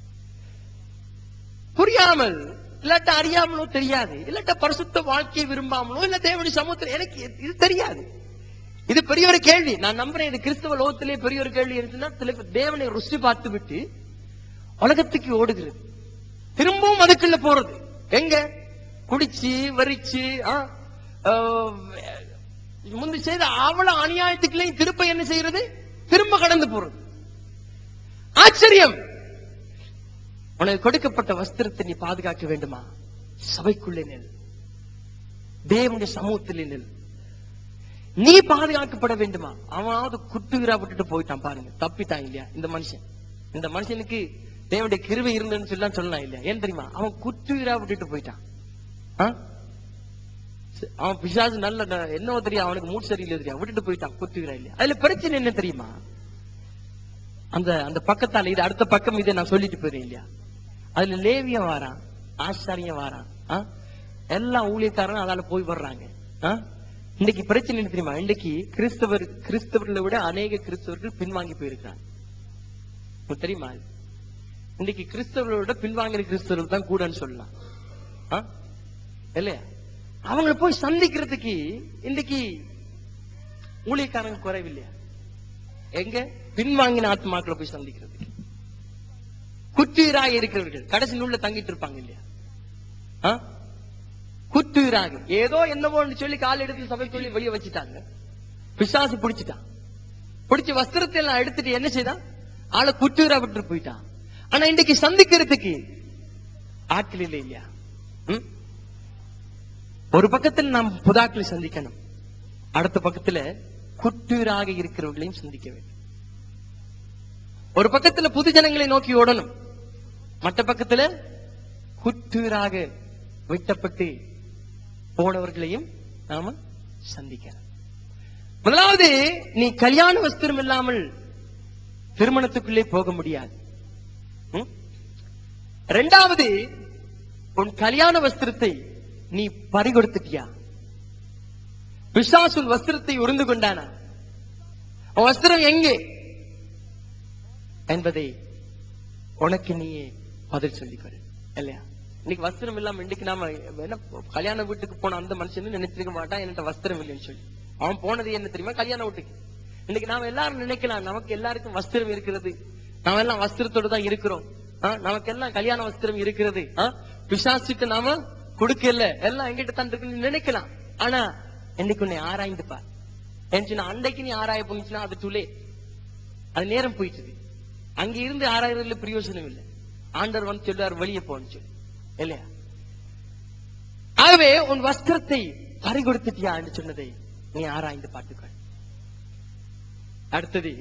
புரியாமல் இல்லாட்ட அறியாமலோ தெரியாது இல்லாட்ட பரிசுத்த வாழ்க்கையை விரும்பாமலோ இல்ல தேவனுடைய சமூகத்தில் எனக்கு இது தெரியாது இது பெரிய ஒரு கேள்வி நான் நம்புறேன் இது கிறிஸ்தவ லோகத்திலே பெரிய ஒரு கேள்வி இருக்குன்னா சில பேர் தேவனை ருசி பார்த்து விட்டு உலகத்துக்கு ஓடுகிறது திரும்பவும் அதுக்குள்ள போறது எங்க குடிச்சு வரிச்சு ஆ, ஆ, முந்தி செய்த அவ்வளவு அநியாயத்துக்குள்ளேயும் திருப்ப என்ன செய்யறது திரும்ப கடந்து போறது ஆச்சரியம் உனக்கு கொடுக்கப்பட்ட வஸ்திரத்தை நீ பாதுகாக்க வேண்டுமா சபைக்குள்ளே நெல் தேவனுடைய சமூகத்திலே நெல் நீ பாதுகாக்கப்பட வேண்டுமா அவனாவது குட்டுகிறா விட்டுட்டு போயிட்டான் பாருங்க தப்பிட்டான் இல்லையா இந்த மனுஷன் இந்த மனுஷனுக்கு தேவனுடைய கிருவை இருந்ததுன்னு சொல்லலாம் சொல்லலாம் இல்லையா ஏன் தெரியுமா அவன் குட்டுகிறா விட்டுட்டு போயிட்டான் ஆ? ச- அவன் பிசாசு நல்ல ந- என்னவோ தெரியும் அவனுக்கு மூட் சரியில்லை தெரியும் விட்டுட்டு போயிட்டான் குத்துகிறா இல்லையா அதுல பிரச்சனை என்ன தெரியுமா அந்த அந்த பக்கத்தால இது அடுத்த பக்கம் இதை நான் சொல்லிட்டு போறேன் இல்லையா அதுல லேவியம் வாரான் ஆச்சாரியம் வாரான் ஆ? எல்லா ஊழியக்காரனும் அதால போய் வர்றாங்க ஆ? இன்னைக்கு பிரச்சனை என்ன தெரியுமா இன்னைக்கு கிறிஸ்தவர் கிறிஸ்தவர்களை விட அநேக கிறிஸ்தவர்கள் பின்வாங்கி போயிருக்காங்க உங்களுக்கு தெரியுமா இது? இன்னைக்கு கிறிஸ்தவர்களை விட பின்வாங்கிற கிறிஸ்தவர்கள் தான் கூடன்னு சொல்லலாம் ஆ? இல்லையா அவங்கள போய் சந்திக்கிறதுக்கு இன்னைக்கு ஊழியக்காரங்க குறைவில்லையா எங்க பின்வாங்கின ஆத்மாக்களை போய் சந்திக்கிறதுக்கு குற்றுயிராக இருக்கிறவர்கள் கடைசி நூல்ல தங்கிட்டு இருப்பாங்க இல்லையா ஆ? குற்றுயிராக ஏதோ என்னவோன்னு சொல்லி கால் எடுத்து சபை சொல்லி வெளியே வச்சுட்டாங்க பிசாசு பிடிச்சிட்டான் பிடிச்ச வஸ்திரத்தை எல்லாம் எடுத்துட்டு என்ன செய்தான் ஆளை குற்றுயிரா விட்டு போயிட்டான் ஆனா இன்னைக்கு சந்திக்கிறதுக்கு ஆட்கள் இல்லை இல்லையா ம்? ஒரு பக்கத்தில் நாம் புதாக்களை சந்திக்கணும் அடுத்த பக்கத்துல குற்றீராக இருக்கிறவர்களையும் சந்திக்க வேண்டும் ஒரு பக்கத்துல புது ஜனங்களை நோக்கி ஓடணும் மற்ற பக்கத்துல குற்றீராக வெட்டப்பட்டு போனவர்களையும் நாம சந்திக்கணும் முதலாவது நீ கல்யாண வஸ்திரம் இல்லாமல் திருமணத்துக்குள்ளே போக முடியாது ம்? இரண்டாவது உன் கல்யாண வஸ்திரத்தை நீ பறிகொடுத்துட்டியா பிசாசுன் வஸ்திரத்தை உருந்து கொண்டானா உன் வஸ்திரம் எங்கே என்பதை உனக்கு நீயே பதில் சொல்லிக்கொள் இல்லையா இன்னைக்கு வஸ்திரம் இல்லாம இன்னைக்கு நாம என்ன கல்யாண வீட்டுக்கு போன அந்த மனுஷன் நினைச்சிருக்க மாட்டான் என்கிட்ட வஸ்திரம் இல்லைன்னு சொல்லி அவன் போனது என்ன தெரியுமா கல்யாண வீட்டுக்கு இன்னைக்கு நாம எல்லாரும் நினைக்கலாம் நமக்கு எல்லாருக்கும் வஸ்திரம் இருக்கிறது நாம எல்லாம் வஸ்திரத்தோட தான் இருக்கிறோம் ஆ, நமக்கு எல்லாம் கல்யாண வஸ்திரம் இருக்கிறது ஆ, பிசாசுக்கு நாம கொடுக்கல எல்லாம் எங்கிட்ட தான் இருக்குன்னு நினைக்கலாம் ஆனா என்னைக்கு உன்னை ஆராய்ந்து பார் ஏன்னு சொன்னா அன்னைக்கு நீ ஆராய போனுச்சுன்னா அது டுலே அது நேரம் போயிட்டுது அங்க இருந்து ஆராயறதுல பிரயோஜனம் இல்லை ஆண்டவர் வந்து சொல்லுவார் வெளியே போன்னு சொல்லி இல்லையா ஆகவே உன் வஸ்திரத்தை பறிகொடுத்துட்டியா என்று சொன்னதை நீ ஆராய்ந்து பார்த்துக்கொள் அடுத்தது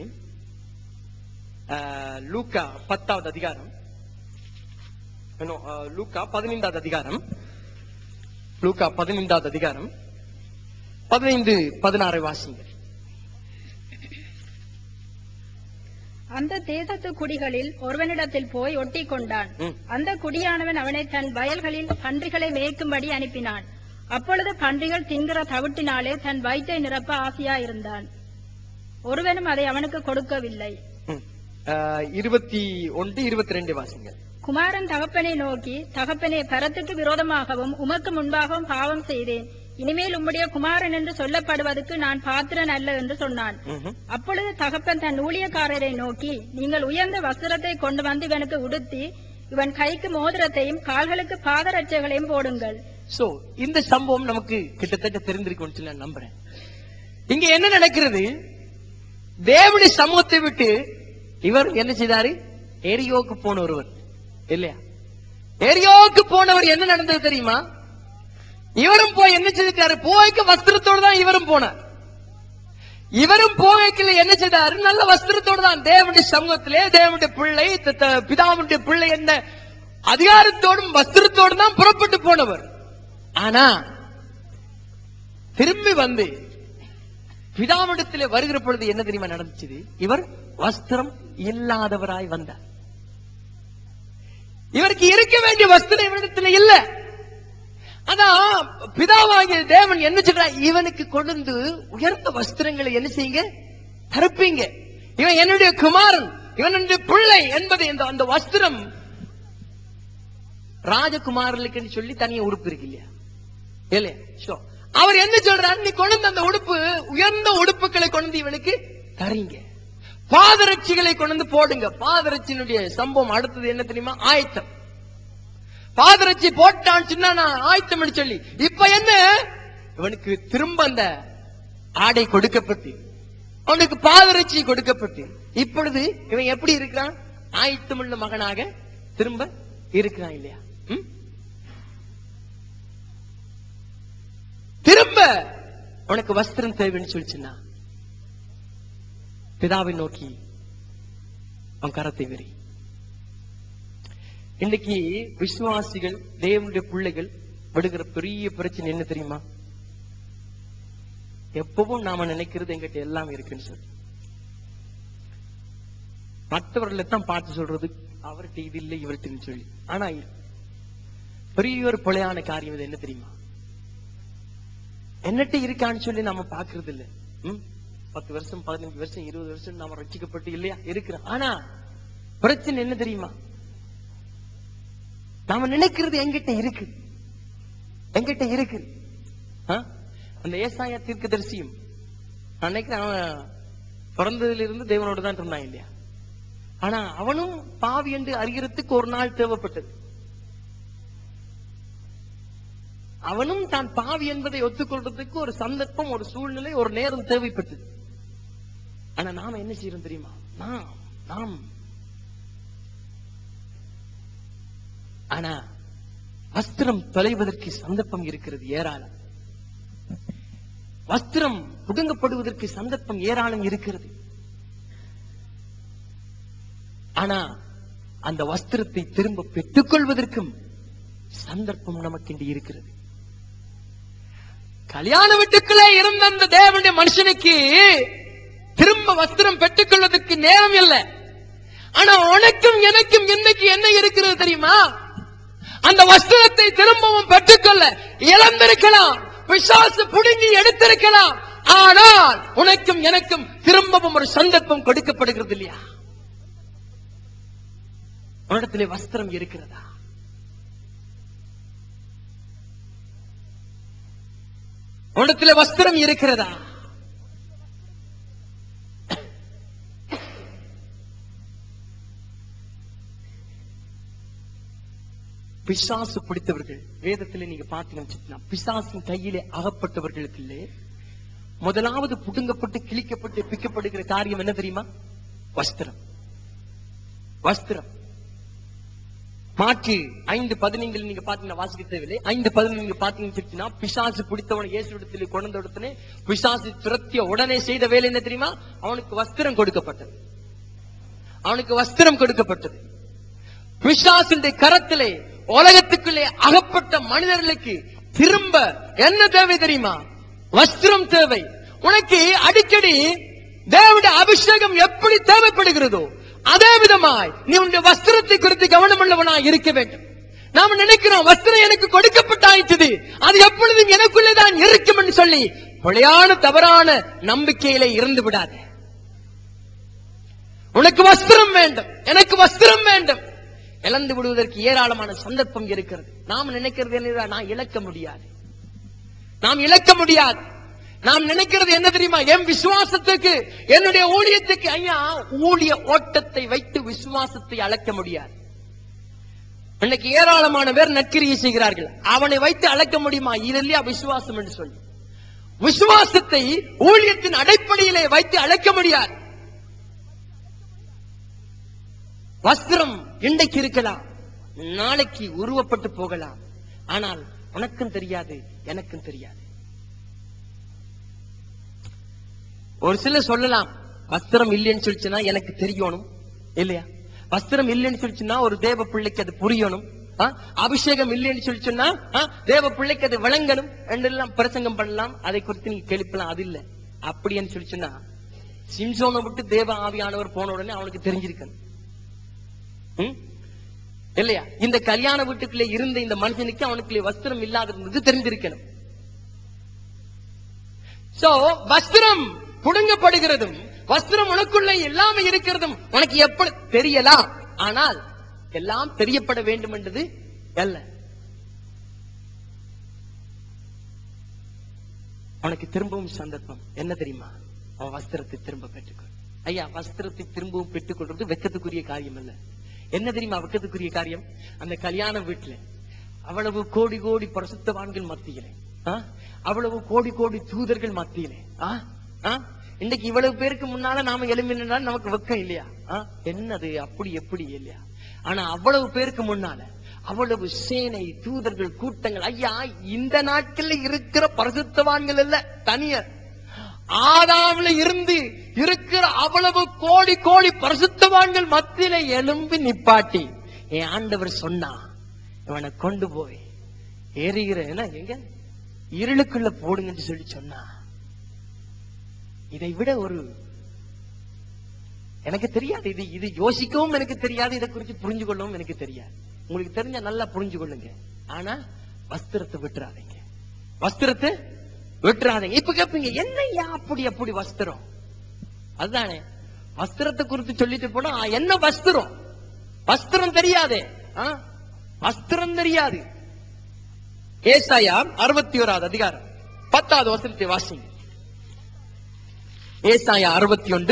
ஆஹ், லூக்கா பத்தாவது அதிகாரம் இன்னும், ஆஹ், லூக்கா பதினைந்தாவது அதிகாரம் லூக்கா பதினைந்தாவது அதிகாரம் பதினைந்து பதினாறு வாசிங்க
அந்த தேசத்து குடிகளில் ஒருவனிடத்தில் போய் ஒட்டி கொண்டான்
ம்.
அந்த குடியானவன் அவனை தன் வயல்களில் பன்றிகளை மேய்க்கும்படி அனுப்பினான் அப்பொழுது பன்றிகள் தின்கிற தவிட்டினாலே தன் வயிற்றை நிரப்ப ஆசையாயிருந்தான் ஒருவனும் அதை அவனுக்கு கொடுக்கவில்லை
ம். ஆஹ், இருபத்தி ஒன்று இருபத்தி ரெண்டு வாசிங்க
குமாரன் தகப்பனை நோக்கி தகப்பனே பரத்துக்கு விரோதமாகவும் உமக்கு முன்பாகவும் பாவம் செய்தேன் இனிமேல் உம்முடைய குமாரன் என்று சொல்லப்படுவதற்கு நான் பாத்திரன் அல்ல என்று சொன்னான்
ம்ஹும்.
அப்பொழுது தகப்பன் தன் ஊழியக்காரரை நோக்கி நீங்கள் உயர்ந்த வஸ்திரத்தை கொண்டு வந்து இவனுக்கு உடுத்தி இவன் கைக்கு மோதிரத்தையும் கால்களுக்கு பாதரட்சைகளையும் போடுங்கள்
சோ இந்த சம்பவம் நமக்கு கிட்டத்தட்ட தெரிந்திருக்கும்னு சொல்லி நான் நம்புறேன் இங்க என்ன நடக்கிறது தேவனுடைய சமூகத்தை விட்டு இவர் என்ன செய்தாரு எரியோக்கு போன ஒருவர் இல்லையா எரியோக்கு போனவர் என்ன நடந்தது தெரியுமா இவரும் போய் என்ன செய்தாரு போய்க்கு வஸ்திரத்தோடு தான் இவரும் போனார் இவரும் போகைக்குள்ள என்ன செய்தாரு நல்ல வஸ்திரத்தோடு தான் தேவனுடைய சமூகத்திலே தேவனுடைய பிள்ளை த- த- பிதாவுடைய பிள்ளை என்ன அதிகாரத்தோடும் வஸ்திரத்தோடும் தான் புறப்பட்டு போனவர் ஆனா திரும்பி வந்து பிதாவிடத்திலே வருகிற பொழுது என்ன தெரியுமா நடந்துச்சு இவர் வஸ்திரம் இல்லாதவராய் வந்தார் இவருக்கு இருக்க வேண்டிய வஸ்திரம் இவரிடத்துல இல்ல அதான் பிதாவாகிய தேவன் என்ன சொல்றார் இவனுக்கு கொண்டு உயர்ந்த வஸ்திரங்களை என்ன செய்யுங்க தருப்பீங்க இவன் என்னுடைய குமாரன் இவன் என்னுடைய பிள்ளை என்பதை இந்த அந்த வஸ்திரம் ராஜகுமாரர்களுக்கு சொல்லி தனியா உடுப்பு இருக்கு இல்லையா இல்லையா சோ அவர் என்ன சொல்றாரு நீ கொண்டு வந்த அந்த உடுப்பு உயர்ந்த உடுப்புகளை கொண்டு வந்து இவனுக்கு தரீங்க பாதரட்சிகளை கொண்டு வந்து போடுங்க பாதரட்சியினுடைய சம்பவம் அடுத்தது என்ன தெரியுமா ஆயத்தம் பாதரட்சி போட்டான்னு சொன்னா நான் ஆயத்தம் சொல்லி இப்ப என்ன இவனுக்கு திரும்ப அந்த ஆடை கொடுக்கப்பட்டு அவனுக்கு பாதரட்சி கொடுக்கப்பட்டு இப்பொழுது இவன் எப்படி இருக்கிறான் ஆயத்தமுள்ள மகனாக திரும்ப இருக்கிறான் இல்லையா ம்? திரும்ப உனக்கு வஸ்திரம் தேவைன்னு சொல்லிச்சுன்னா பிதாவை நோக்கி அவன் கரத்தை விரி இன்னைக்கு விசுவாசிகள் தேவனுடைய பிள்ளைகள் விடுகிற பெரிய பிரச்சனை என்ன தெரியுமா எப்பவும் நாம நினைக்கிறது எங்கிட்ட எல்லாம் இருக்குன்னு சொல்லி மற்றவர்களை தான் பார்த்து சொல்றது அவர்கிட்ட இது இல்லை இவர்கிட்ட சொல்லி ஆனா இரு. பெரிய ஒரு பிழையான காரியம் இது என்ன தெரியுமா என்னட்ட இருக்கான்னு சொல்லி நாம பாக்குறது இல்ல ம்? பத்து வருஷம் பதினஞ்சு வருஷம் இருபது வருஷம் நாம ரட்சிக்கப்பட்டு இல்லையா இருக்கிறோம் ஆனா பிரச்சனை என்ன தெரியுமா நாம நினைக்கிறது எங்கிட்ட இருக்கு எங்கிட்ட இருக்கு ஆ? அந்த ஏசாயா தீர்க்கதரிசியும் நான் நினைக்கிறேன் அவன் பிறந்ததுல இருந்து தேவனோட தான் இருந்தான் இல்லையா ஆனா அவனும் பாவி என்று அறிகிறதுக்கு ஒரு நாள் தேவைப்பட்டது அவனும் தான் பாவி என்பதை ஒத்துக்கொள்றதுக்கு ஒரு சந்தர்ப்பம் ஒரு சூழ்நிலை ஒரு நேரம் தேவைப்பட்டது ஆனா நாம என்ன செய்யறோம் தெரியுமா நாம் நாம் ஆனா வஸ்திரம் தொலைவதற்கு சந்தர்ப்பம் இருக்கிறது ஏராளம் வஸ்திரம் புடுங்கப்படுவதற்கு சந்தர்ப்பம் ஏராளம் இருக்கிறது ஆனா அந்த வஸ்திரத்தை திரும்ப பெற்றுக்கொள்வதற்கும் சந்தர்ப்பம் நமக்கு இன்று இருக்கிறது கல்யாண வீட்டுக்குள்ளே இருந்த அந்த தேவனுடைய மனுஷனுக்கு திரும்ப வஸ்திரம் பெற்றுக்கொள்வதற்கு நேரம் இல்லை ஆனா உனக்கும் எனக்கும் இன்னைக்கு என்ன இருக்கிறது தெரியுமா அந்த வஸ்திரத்தை திரும்பவும் பெற்றுக்கொள்ள இழந்திருக்கலாம் பிசாசு புடுங்கி எடுத்திருக்கலாம் ஆனால் உனக்கும் எனக்கும் திரும்பவும் ஒரு சந்தர்ப்பம் கொடுக்கப்படுகிறது இல்லையா உன்னிடத்திலே வஸ்திரம் இருக்கிறதா உன்னிடத்திலே வஸ்திரம் இருக்கிறதா பிசாசு பிடித்தவர்கள் வேதத்திலே நீங்க பார்த்தீங்கன்னு வச்சுக்கோங்க, பிசாசின் கையிலே அகப்பட்டவர்களுக்கு முதலாவது புடுங்கப்பட்டு கிழிக்கப்பட்டு பிக்கப்படுகிற காரியம் என்ன தெரியுமா வஸ்திரம் வஸ்திரம் மாற்றி ஐந்து பதினைந்தில் நீங்க பாத்தீங்கன்னா வாசிக்க தேவையில்லை ஐந்து பதினைந்து நீங்க பாத்தீங்கன்னு சொல்லிச்சுன்னா, பிசாசு பிடித்தவனை இயேசுடத்தில் கொண்டு வந்த உடனே பிசாசு துரத்திய உடனே செய்த வேலை என்ன தெரியுமா அவனுக்கு வஸ்திரம் கொடுக்கப்பட்டது அவனுக்கு வஸ்திரம் கொடுக்கப்பட்டது பிசாசுடைய கரத்திலே உலகத்துக்குள்ளே அகப்பட்ட மனிதர்களுக்கு திரும்ப என்ன தேவை தெரியுமா வஸ்திரம் தேவை உனக்கு அடிக்கடி தேவனுடைய அபிஷேகம் எப்படி தேவைப்படுகிறதோ அதே விதமாய் நீ உன்னுடைய வஸ்திரத்தை குறித்து கவனமுள்ளவனாய் இருக்க வேண்டும் நாம நினைக்கிறோம் வஸ்திரம் எனக்கு கொடுக்கப்பட்டாயிட்டது அது எப்பொழுதும் எனக்குள்ளே தான் இருக்கும் என்று சொல்லி பிழையான தவறான நம்பிக்கையிலே இருந்து விடாதே உனக்கு வஸ்திரம் வேண்டும் எனக்கு வஸ்திரம் வேண்டும் இழந்து விடுவதற்கு ஏராளமான சந்தர்ப்பம் இருக்கிறது நாம் நினைக்கிறது என்ன நான் இழக்க முடியாது நாம் இழக்க முடியாது நாம் நினைக்கிறது என்ன தெரியுமா என் விசுவாசத்துக்கு என்னுடைய ஊழியத்துக்கு ஐயா ஊழிய ஓட்டத்தை வைத்து விசுவாசத்தை அளக்க முடியாது இன்னைக்கு ஏராளமான பேர் நற்கிரியை செய்கிறார்கள் அவனை வைத்து அளக்க முடியுமா இது இல்லையா விசுவாசம் என்று சொல்லி விசுவாசத்தை ஊழியத்தின் அடிப்படையிலே வைத்து அளக்க முடியாது வஸ்திரம் இன்றைக்கு இருக்கலாம் நாளைக்கு உருவப்பட்டு போகலாம் ஆனால் உனக்கும் தெரியாது எனக்கும் தெரியாது ஒரு சிலர் சொல்லலாம் வஸ்திரம் இல்லைன்னு சொல்லிச்சுன்னா எனக்கு தெரியணும் இல்லையா வஸ்திரம் இல்லைன்னு சொல்லிச்சுன்னா ஒரு தேவ பிள்ளைக்கு அது புரியணும் ஆ? அபிஷேகம் இல்லைன்னு சொல்லி சொன்னா ஆ, தேவ பிள்ளைக்கு அது விளங்கணும் என்றெல்லாம் பிரசங்கம் பண்ணலாம் அதை குறித்து நீங்க கேள்விப்படலாம் அது இல்ல அப்படின்னு சொல்லி சொன்னா சிம்சோனை விட்டு தேவ ஆவியானவர் போன உடனே அவனுக்கு தெரிஞ்சிருக்கணும் ம்? இல்லையா இந்த கல்யாண வீட்டுக்குள்ளே இருந்த இந்த மனுஷனுக்கு அவனுக்குள்ளே வஸ்திரம் இல்லாத இருந்தது தெரிந்திருக்கணும் சோ வஸ்திரம் புடுங்கப்படுகிறதும் வஸ்திரம் உனக்குள்ள எல்லாமே இருக்கிறதும் உனக்கு எப்படி தெரியலாம் ஆனால் எல்லாம் தெரியப்பட வேண்டும் என்றது அல்ல உனக்கு திரும்பவும் சந்தர்ப்பம் என்ன தெரியுமா அவன் வஸ்திரத்தை திரும்ப பெற்றுக்கொள் ஐயா வஸ்திரத்தை திரும்பவும் பெற்றுக்கொள்றது வெக்கத்துக்குரிய காரியம் அல்ல என்ன தெரியுமா வெக்கத்துக்குரிய காரியம் அந்த கல்யாண வீட்டுல அவ்வளவு கோடி கோடி பரிசுத்தவான்கள் மத்தியிலே ஆ? அவ்வளவு கோடி கோடி தூதர்கள் மத்தியிலே ஆ? ஆ? இன்னைக்கு இவ்வளவு பேருக்கு முன்னால நாம எழும்பினால் நமக்கு வெக்கம் இல்லையா ஆ? என்னது அப்படி எப்படி இல்லையா ஆனா அவ்வளவு பேருக்கு முன்னால அவ்வளவு சேனை தூதர்கள் கூட்டங்கள் ஐயா இந்த நாட்கள்ல இருக்கிற பரிசுத்தவான்கள் இல்ல தனியர் ஆதாம்ல இருந்து இருக்கிற அவ்வளவு கோடி கோடி பரிசுத்தவான்கள் மத்தியில எலும்பி நிப்பாட்டி என் ஆண்டவர் சொன்னா இவனை கொண்டு போய் எரிகிற என்ன எங்க இருளுக்குள்ள போடுங்கன்னு சொல்லி சொன்னா இதை விட ஒரு எனக்கு தெரியாது இது இது யோசிக்கவும் எனக்கு தெரியாது இதை குறித்து புரிஞ்சு கொள்ளவும் எனக்கு தெரியாது உங்களுக்கு தெரிஞ்சா நல்லா புரிஞ்சு கொள்ளுங்க ஆனா வஸ்திரத்தை விட்டுறாதீங்க வஸ்திரத்தை விட்டுறாதீங்க இப்ப கேட்பீங்க என்னய்யா அப்படி அப்படி வஸ்திரம் அதுதானே வஸ்திரத்தை குறித்து சொல்லிட்டு போனா ஆ, என்ன வஸ்திரம் வஸ்திரம் தெரியாதே ஆ? வஸ்திரம் தெரியாது ஏசாயா அறுபத்தி ஓராவது அதிகாரம் பத்தாவது வசனத்தை வாசிங்க ஏசாயா அறுபத்தி ஒன்று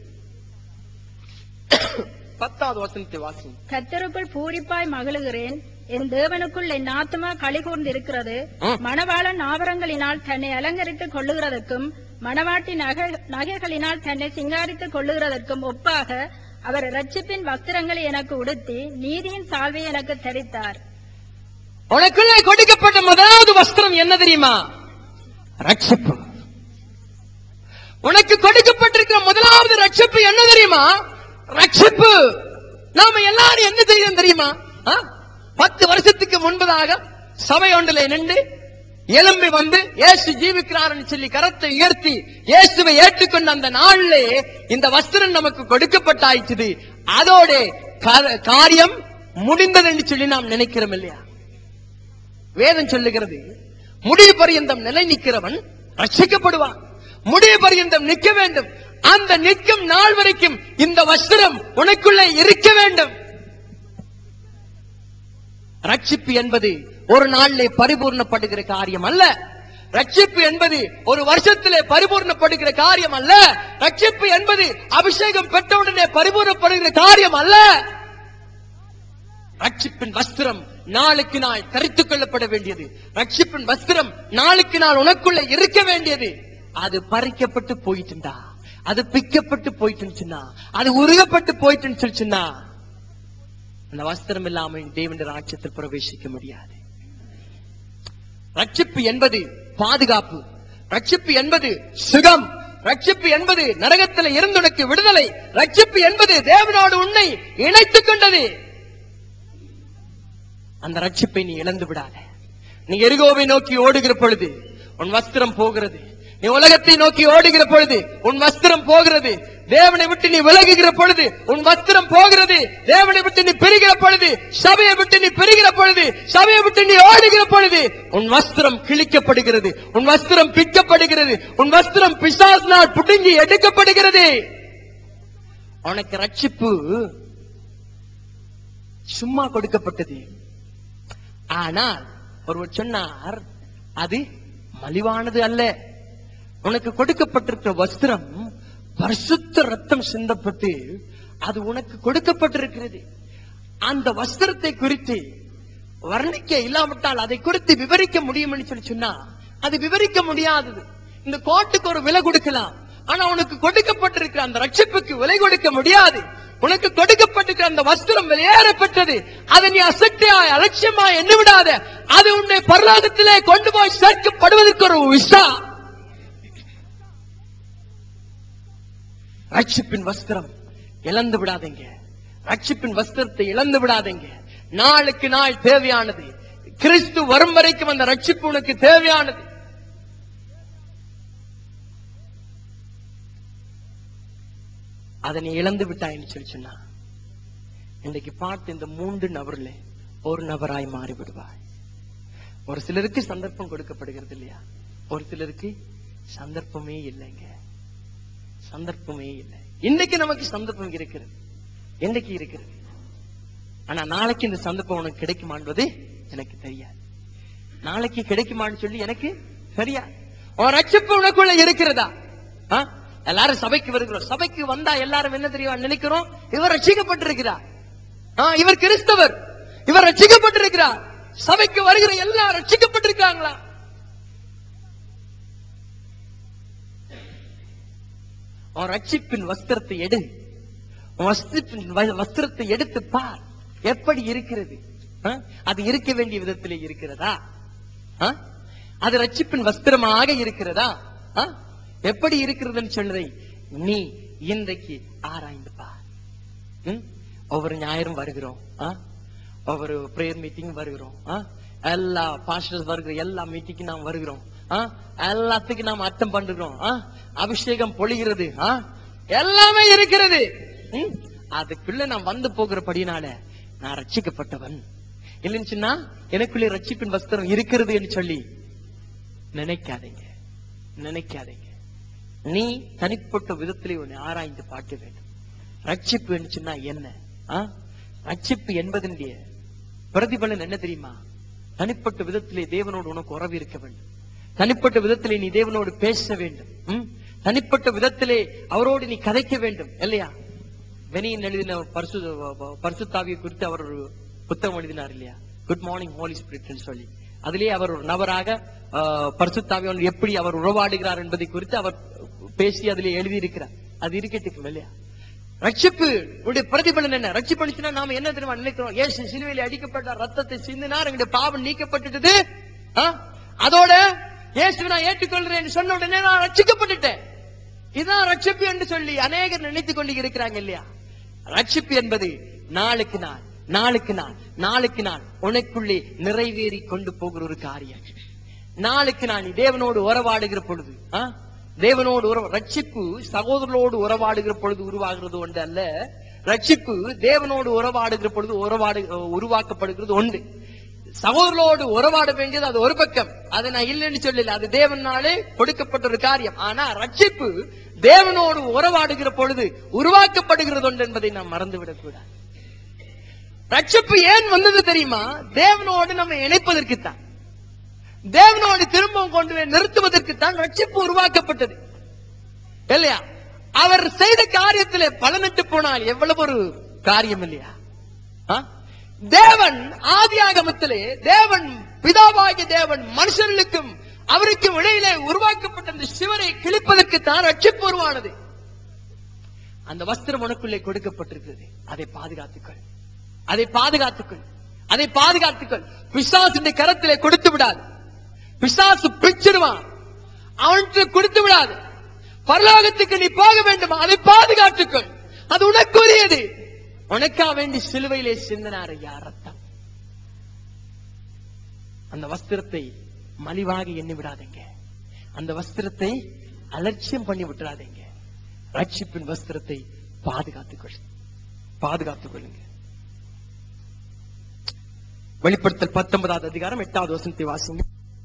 பத்தாவது வசனத்தை வாசிங்க
கத்தருக்குள் பூரிப்பாய் மகிழுகிறேன் என் தேவனுக்குள் என் ஆத்துமா களி கூர்ந்திருக்கிறது
ம்.
மணவாளன் ஆபரங்களினால் தன்னை அலங்கரித்துக் கொள்ளுகிறதற்கும் மணவாட்டி நகை நகைகளினால் தன்னை சிங்காரித்துக் கொள்ளுகிறதற்கும் ஒப்பாக அவர் இரட்சிப்பின் வஸ்திரங்களை எனக்கு உடுத்தி நீதியின் சால்வை எனக்கு தரித்தார்
உனக்குள்ளே கொடுக்கப்பட்ட முதலாவது வஸ்திரம் என்ன தெரியுமா ரட்சிப்பு உனக்கு கொடுக்கப்பட்டிருக்கிற முதலாவது ரட்சிப்பு என்ன தெரியுமா ரட்சிப்பு நாம எல்லாரும் என்ன செய்யணும் தெரியுமா ஆ? பத்து வருஷத்துக்கு முன்பதாக சபை ஒன்றிலே நின்று எலும்பி வந்து இயேசு ஜீவிக்கிறார்னு சொல்லி கரத்தை உயர்த்தி இயேசுவை ஏற்றுக்கொண்ட அந்த நாளிலே இந்த வஸ்திரம் நமக்கு கொடுக்கப்பட்டாயிற்று அதோட கா- காரியம் முடிந்தது என்று சொல்லி நாம் நினைக்கிறோம் இல்லையா வேதம் சொல்லுகிறது முடிவு பரியந்தம் நிலை நிற்கிறவன் ரட்சிக்கப்படுவான் முடிவு பரியந்தம் நிற்க வேண்டும் அந்த நிற்கும் நாள் வரைக்கும் இந்த வஸ்திரம் உனக்குள்ளே இருக்க வேண்டும் ரட்சிப்பு என்பது ஒரு நாளிலே பரிபூர்ணப்படுகிற காரியம் அல்ல ரட்சிப்பு என்பது ஒரு வருஷத்திலே பரிபூர்ணப்படுகிற காரியம் அல்ல ரட்சிப்பு என்பது அபிஷேகம் பெற்றவுடனே பரிபூர்ணப்படுகிற காரியம் அல்ல ரட்சிப்பின் வஸ்திரம் நாளுக்கு நாள் தரித்துக் கொள்ளப்பட வேண்டியது ரட்சிப்பின் வஸ்திரம் நாளுக்கு நாள் உனக்குள்ள இருக்க வேண்டியது அது பறிக்கப்பட்டு போயிட்டுண்டா அது பிக்கப்பட்டு போயிட்டுச்சுன்னா அது உருகப்பட்டு போயிட்டுன்னு சொல்லிச்சுன்னா அந்த வஸ்திரம் இல்லாமல் தேவன் ராட்சத்தில் பிரவேசிக்க முடியாது ரட்சிப்பு என்பது பாதுகாப்பு ரட்சிப்பு என்பது சுகம் ரட்சிப்பு என்பது நரகத்தில் இருந்து உனக்கு விடுதலை ரட்சிப்பு என்பது தேவனோடு உன்னை இணைத்துக் கொண்டது அந்த ரட்சிப்பை நீ இழந்து விடாத நீ எருகோவை நோக்கி ஓடுகிற பொழுது உன் வஸ்திரம் போகிறது நீ உலகத்தை நோக்கி ஓடுகிற பொழுது உன் வஸ்திரம் போகிறது தேவனை விட்டு நீ விலகுகிற பொழுது உன் வஸ்திரம் போகிறது தேவனை விட்டு நீ பெறுகிற பொழுது சபையை விட்டு நீ பெறுகிற பொழுது சபையை விட்டு நீ ஓடுகிற பொழுது உன் வஸ்திரம் கிழிக்கப்படுகிறது உன் வஸ்திரம் பிக்கப்படுகிறது உன் வஸ்திரம் பிசாசினால் புடுங்கி எடுக்கப்படுகிறது உனக்கு ரட்சிப்பு சும்மா கொடுக்கப்பட்டது ஆனால் ஒருவர் சொன்னார் அது மலிவானது அல்ல உனக்கு கொடுக்கப்பட்டிருக்கிற வஸ்திரம் பரிசுத்த ரத்தம் சிந்தப்பட்டு அது உனக்கு கொடுக்கப்பட்டிருக்கிறது அந்த வஸ்திரத்தை குறித்து வர்ணிக்க இல்லாவிட்டால் அதை குறித்து விவரிக்க முடியும்னு சொல்லி சொன்னா அது விவரிக்க முடியாதது இந்த கோட்டுக்கு ஒரு விலை கொடுக்கலாம் ஆனா உனக்கு கொடுக்கப்பட்டிருக்கிற அந்த ரட்சிப்புக்கு விலை கொடுக்க முடியாது உனக்கு கொடுக்கப்பட்டிருக்கிற அந்த வஸ்திரம் வெளியேறப்பட்டது அதை நீ அசட்டையாய் அலட்சியமாய் எண்ணி விடாத அது உன்னை பரலோகத்திலே கொண்டு போய் சேர்க்கப்படுவதற்கு ஒரு விசா ரட்சிப்பின் வஸ்திரம் இழந்து விடாதீங்க ரட்சிப்பின் வஸ்திரத்தை இழந்து விடாதீங்க நாளுக்கு நாள் தேவையானது கிறிஸ்து வரும் வரைக்கும் அந்த ரட்சிப்பு உனக்கு தேவையானது அதை நீ இழந்து விட்டாய்ன்னு சொல்லி சொன்னா இன்னைக்கு பார்த்து இந்த மூன்று நபர்ல ஒரு நபராய் மாறி விடுவாய் ஒரு சிலருக்கு சந்தர்ப்பம் கொடுக்கப்படுகிறது இல்லையா ஒரு சிலருக்கு சந்தர்ப்பமே இல்லைங்க சந்தர்ப்பமே இல்லை இன்னைக்கு நமக்கு சந்தர்ப்பம் இருக்கிறது என்னைக்கு இருக்கிறது ஆனா நாளைக்கு இந்த சந்தர்ப்பம் உனக்கு கிடைக்குமான்றது எனக்கு தெரியாது நாளைக்கு கிடைக்குமான்னு சொல்லி எனக்கு தெரியாது உன் ரட்சிப்பு உனக்குள்ள இருக்கிறதா ஆ? எல்லாரும் சபைக்கு வருகிறோம் சபைக்கு வந்தா எல்லாரும் என்ன தெரியும் நினைக்கிறோம் இவர் ரட்சிக்கப்பட்டிருக்கிறார் ஆ, இவர் கிறிஸ்தவர் இவர் ரட்சிக்கப்பட்டிருக்கிறார் சபைக்கு வருகிற எல்லாரும் ரட்சிக்கப்பட்டிருக்காங்களா உன் ரட்சிப்பின் வஸ்திரத்தை எடு உன் வஸ்திரத்தின் வ- வஸ்திரத்தை எடுத்து பார் எப்படி இருக்கிறது ஆ? அது இருக்க வேண்டிய விதத்திலே இருக்கிறதா ஆ? அது ரட்சிப்பின் வஸ்திரமாக இருக்கிறதா ஆ? எப்படி இருக்கிறதுன்னு சொல்றதை நீ இன்றைக்கு ஆராய்ந்து பார் ம்? ஒவ்வொரு ஞாயிறும் வருகிறோம் ஆ? ஒவ்வொரு பிரேயர் மீட்டிங் வருகிறோம் ஆ? எல்லா பாஸ்டர்ஸ் வருகிற எல்லா மீட்டிங்கும் நாம் வருகிறோம் ஆ? எல்லாத்துக்கும் நாம் அர்த்தம் பண்றோம் ஆ? அபிஷேகம் பொழிகிறது ஆ? எல்லாமே இருக்கிறது ம்? அதுக்குள்ள நான் வந்து போகிறபடினால நான் ரட்சிக்கப்பட்டவன் இல்லைன்னு சொன்னா எனக்குள்ளே ரட்சிப்பின் வஸ்திரம் இருக்கிறது என்று சொல்லி நினைக்காதீங்க நினைக்காதீங்க நீ தனிப்பட்ட விதத்திலே உன்னை ஆராய்ந்து பார்க்க வேண்டும் ரட்சிப்பு என்று சொன்னா என்ன ஆ? ரட்சிப்பு என்பதனுடைய பிரதிபலன் என்ன தெரியுமா தனிப்பட்ட விதத்திலே தேவனோடு உனக்கு உறவு இருக்க வேண்டும் தனிப்பட்ட விதத்திலே நீ தேவனோடு பேச வேண்டும் ம்? தனிப்பட்ட விதத்திலே அவரோடு நீ கதைக்க வேண்டும் இல்லையா வெனியின் எழுதின பரிசு பரிசுத்தாவியை குறித்து அவர் ஒரு புத்தகம் எழுதினார் இல்லையா குட் மார்னிங் ஹோலி ஸ்பிரிட் சொல்லி அதிலே அவர் ஒரு நபராக ஆஹ், பரிசுத்தாவியோடு எப்படி அவர் உறவாடுகிறார் என்பதை குறித்து அவர் பேசி அதிலே எழுதியிருக்கிறார் அது இருக்கட்டும் இல்லையா ரட்சிப்பு உடைய பிரதிபலன் என்ன ரட்சிப்பு நாம என்ன தெரியுமா நினைக்கிறோம் ஏசு சிலுவையில் அடிக்கப்பட்ட ரத்தத்தை சிந்தினார் எங்களுடைய பாவம் நீக்கப்பட்டுட்டது ஆ? அதோட இயேசு நான் ஏற்றுக்கொள்றேன் சொன்ன உடனே நான் ரட்சிக்கப்பட்டுட்டேன் இதுதான் ரட்சிப்பு என்று சொல்லி அநேகர் நினைத்துக் கொண்டு இருக்கிறாங்க இல்லையா ரட்சிப்பு என்பது நாளுக்கு நாள் நாளுக்கு நாள் நாளுக்கு நாள் உனக்குள்ளே நிறைவேறி கொண்டு போகிற ஒரு காரியம் நாளுக்கு நாள் நீ தேவனோடு உறவாடுகிற பொழுது ஆ? தேவனோடு உறவு ரட்சிப்பு சகோதரர்களோடு உறவாடுகிற பொழுது உருவாகிறது ஒன்று அல்ல ரட்சிப்பு தேவனோடு உறவாடுகிற பொழுது உறவாடு உருவாக்கப்படுகிறது ஒன்று சகோதரர்களோடு உறவாட வேண்டியது அது ஒரு பக்கம் அதை நான் இல்லைன்னு சொல்லல அது தேவனாலே கொடுக்கப்பட்ட ஒரு காரியம் ஆனா ரட்சிப்பு தேவனோடு உறவாடுகிற பொழுது உருவாக்கப்படுகிறது ஒன்று என்பதை நாம் மறந்துவிடக் கூடாது ரட்சிப்பு ஏன் வந்தது தெரியுமா தேவனோடு நம்ம இணைப்பதற்குத்தான் தேவனோடு திரும்பவும் கொண்டு போய் நிறுத்துவதற்குத்தான் ரட்சிப்பு உருவாக்கப்பட்டது இல்லையா அவர் செய்த காரியத்திலே பலனிட்டு போனால் எவ்வளவு ஒரு காரியம் இல்லையா ஆ? தேவன் ஆதியாகமத்திலே தேவன் பிதாவாகிய தேவன் மனுஷர்களுக்கும் அவருக்கும் இடையிலே உருவாக்கப்பட்ட அந்த சிவனை கிழிப்பதற்கு தான் ரட்சிப்பு உருவானது அந்த வஸ்திரம் உனக்குள்ளே கொடுக்கப்பட்டிருக்கிறது அதை பாதுகாத்துக்கொள் அதை பாதுகாத்துக்கொள் அதை பாதுகாத்துக்கொள் பிசாசுடைய கரத்திலே கொடுத்து விடாது பிசாசு பிச்சிடுவான் அவனுக்கு கொடுத்து விடாது பரலோகத்துக்கு நீ போக வேண்டும் அதை பாதுகாத்துக்கொள் அது உனக்குரியது உனக்கா வேண்டி சிலுவையிலே சிந்தனார் ஐயா ரத்தம் அந்த வஸ்திரத்தை மலிவாக எண்ணி விடாதீங்க அந்த வஸ்திரத்தை அலட்சியம் பண்ணி விட்டுறாதீங்க ரட்சிப்பின் வஸ்திரத்தை பாதுகாத்துக்கொள் பாதுகாத்துக் கொள்ளுங்க வெளிப்படுத்தல் பத்தொன்பதாவது அதிகாரம் எட்டாவது வசனத்தை வாசிங்க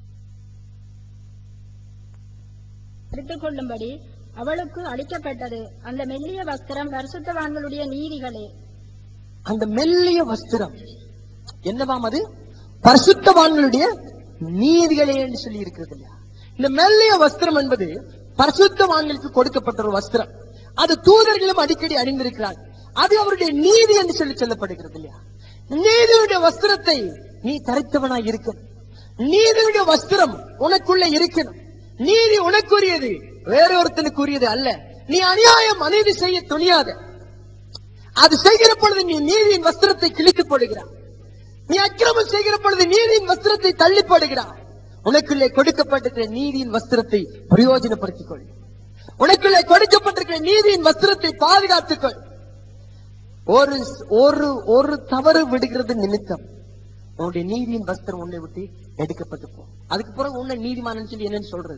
எடுத்துக் கொள்ளும்படி அவளுக்கு அளிக்கப்பட்டது அந்த மெல்லிய வஸ்திரம் பரிசுத்தவான்களுடைய நீதிகளே
அந்த மெல்லிய வஸ்திரம் என்னவாம் அது பரிசுத்தவான்களுடைய நீதிகளே என்று சொல்லி இருக்கிறது இல்லையா இந்த மெல்லிய வஸ்திரம் என்பது பரிசுத்தவான்களுக்கு கொடுக்கப்பட்ட ஒரு வஸ்திரம் அது தூதர்களும் அடிக்கடி அணிந்திருக்கிறார் அது அவருடைய நீதி என்று சொல்லி சொல்லப்படுகிறது இல்லையா நீதியுடைய வஸ்திரத்தை நீ தரித்தவனாய் இருக்கணும் நீதியுடைய வஸ்திரம் உனக்குள்ள இருக்கணும் நீதி உனக்குரியது வேறொருத்தனுக்குரியது அல்ல நீ அநியாயம் அநீதி செய்ய துணியாத அது செய்கிற பொழுது நீ நீதியின் வஸ்திரத்தை கிழித்து போடுகிறாய் நீ அக்கிரமம் செய்கிற பொழுது நீதியின் வஸ்திரத்தை தள்ளி போடுகிறாய் உனக்குள்ளே கொடுக்கப்பட்டிருக்கிற நீதியின் வஸ்திரத்தை பிரயோஜனப்படுத்திக் கொள் உனக்குள்ளே கொடுக்கப்பட்டிருக்கிற நீதியின் வஸ்திரத்தை பாதுகாத்துக் கொள் ஒரு ஒரு ஒரு தவறு விடுகிறது நிமித்தம் உன்னுடைய நீதியின் வஸ்திரம் உன்னை விட்டு எடுக்கப்பட்டு போ அதுக்கு பிறகு உன்னை நீதிமானன்னு சொல்லி என்னன்னு சொல்றது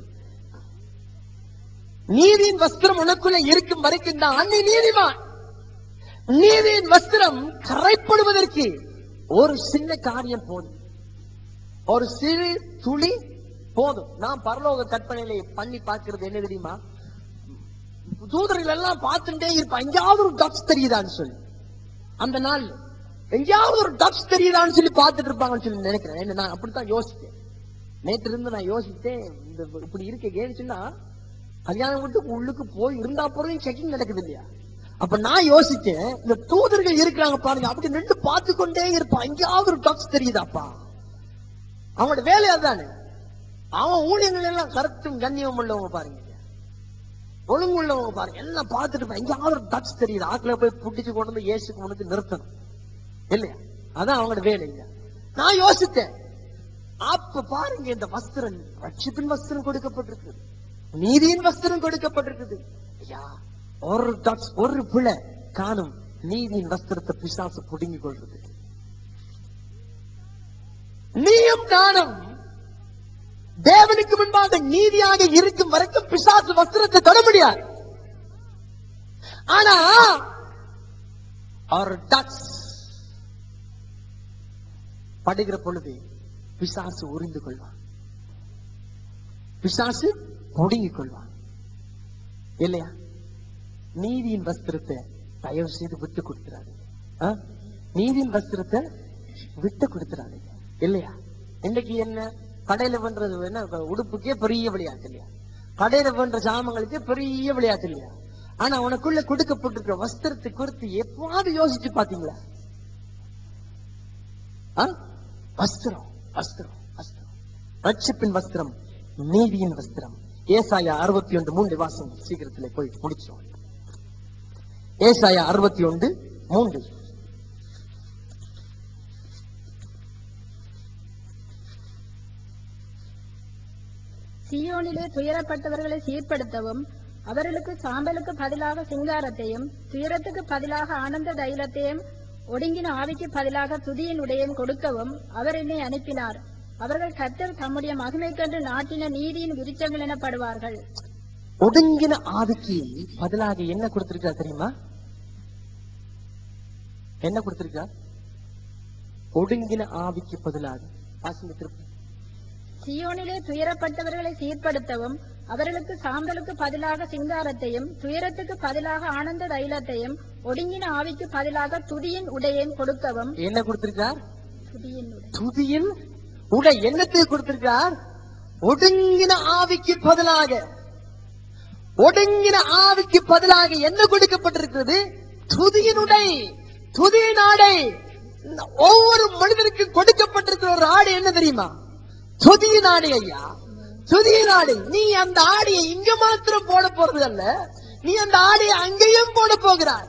நீதியின் வஸ்திரம் உனக்குள்ள இருக்கும் வரைக்கும் தான் நீ நீதிமான் நீதியின் வஸ்திரம் கரைப்படுவதற்கு ஒரு சின்ன காரியம் போதும் ஒரு சிறு துளி போதும் நான் பரலோக கற்பனையில பண்ணி பார்க்கிறது என்ன தெரியுமா தூதர்கள் எல்லாம் பார்த்துட்டே இருப்பான் எங்கேயாவது ஒரு டப்ஸ் தெரியுதான்னு சொல்லி அந்த நாள் எங்கேயாவது ஒரு டப்ஸ் தெரியுதான்னு சொல்லி பார்த்துட்டு இருப்பாங்கன்னு சொல்லி நினைக்கிறேன் என்ன நான் அப்படித்தான் யோசிச்சேன் நேற்று இருந்து நான் யோசித்தேன் இந்த இப்படி இருக்க ஏன்னு கல்யாணம் வீட்டுக்கு உள்ளுக்கு போய் இருந்தா பிறகு செக்கிங் நடக்குது இல்லையா அப்ப நான் யோசிச்சேன் இந்த தூதர்கள் இருக்கிறாங்க பாருங்க அப்படி நின்று பார்த்து கொண்டே இருப்பான் எங்கேயாவது ஒரு டப்ஸ் தெரியுதாப்பா அவனோட வேலை அதுதானே அவன் ஊழியங்கள் எல்லாம் கருத்தும் கண்ணியம் உள்ளவங்க பாருங்க ஒழுங்கு உள்ளவங்க பாருங்க எல்லாம் பார்த்துட்டு இருப்பான். எங்கேயாவது ஒரு டச் தெரியுது ஆக்கில போய் புட்டிச்சு கொண்டு வந்து இயேசுக்கு உனக்கு நிறுத்தணும் இல்லையா அதான் அவங்களோட வேலை இல்லையா நான் யோசித்தேன் அப்ப பாருங்க இந்த வஸ்திரம் ரட்சிப்பின் வஸ்திரம் கொடுக்கப்பட்டிருக்கு நீதியின் வஸ்திரம் கொடுக்கப்பட்டிருக்குது ஐயா ஒரு டச் ஒரு பிழை காணும் நீதியின் வஸ்திரத்தை பிசாசு புடுங்கிக் கொள்றது நீயும் நானும் தேவனுக்கு முன்பாக நீதியாக இருக்கும் வரைக்கும் பிசாசு வஸ்திரத்தை தொட முடியாது ஆனா ஆர் டச் படுகிற பொழுது பிசாசு உறிந்து கொள்வான் பிசாசு ஒடுங்கிக் கொள்வான் இல்லையா நீதியின் வஸ்திரத்தை தயவு செய்து விட்டு கொடுத்துறாதீங்க ஆ? நீதியின் வஸ்திரத்தை விட்டு கொடுத்துறாதீங்க இல்லையா இன்னைக்கு என்ன கடையில பண்றது என்ன உடுப்புக்கே பெரிய விளையாட்டு இல்லையா கடையில பண்ற சாமங்களுக்கு பெரிய விளையாட்டு இல்லையா ஆனா உனக்குள்ள கொடுக்கப்பட்டிருக்கிற வஸ்திரத்தை குறித்து எப்பவாவது யோசிச்சு பாத்தீங்களா ஆ? வஸ்திரம் வஸ்திரம் வஸ்திரம் ரட்சிப்பின் வஸ்திரம் நீதியின் வஸ்திரம் ஏசாயா அறுபத்தி ஒன்று மூன்று வாசம் சீக்கிரத்துல போய் முடிச்சோம் ஏசாயா அறுபத்தி ஒன்று மூன்று
சீயோனிலே துயரப்பட்டவர்களை சீர்படுத்தவும் அவர்களுக்கு சாம்பலுக்கு பதிலாக சிங்காரத்தையும் துயரத்துக்கு பதிலாக ஆனந்த தைலத்தையும் ஒடுங்கின ஆவிக்கு பதிலாக துதியின் உடையும் கொடுக்கவும் அவர் என்னை அனுப்பினார் அவர்கள் கர்த்தர் தம்முடைய மகிமைக்கென்று நாட்டின நீதியின் விருச்சங்கள் எனப்படுவார்கள்
ஒடுங்கின ஆவிக்கு பதிலாக என்ன கொடுத்திருக்கா தெரியுமா என்ன கொடுத்திருக்கா ஒடுங்கின ஆவிக்கு பதிலாக வாசிங்க திருப்பி
சியோனிலே துயரப்பட்டவர்களை சீர்படுத்தவும் அவர்களுக்கு சாம்பலுக்கு பதிலாக சிங்காரத்தையும் துயரத்துக்கு பதிலாக ஆனந்த தைலத்தையும் ஒடுங்கின ஆவிக்கு பதிலாக துதியின் உடையையும் கொடுக்கவும்
என்ன கொடுத்திருக்கார்
துதியின் உடை
துதியில் உடை என்னத்துக்கு கொடுத்திருக்கார் ஒடுங்கின ஆவிக்கு பதிலாக ஒடுங்கின ஆவிக்கு பதிலாக என்ன கொடுக்கப்பட்டிருக்கிறது துதியின் உடை துதியின் ஆடை ஒவ்வொரு மனிதனுக்கும் கொடுக்கப்பட்டிருக்கிற ஒரு ஆடை என்ன தெரியுமா துதியின் ஆடை ஐயா துதியின் ஆடை நீ அந்த ஆடையை இங்க மாத்திரம் போட போறது அல்ல நீ அந்த ஆடையை அங்கேயும் போட போகிறாய்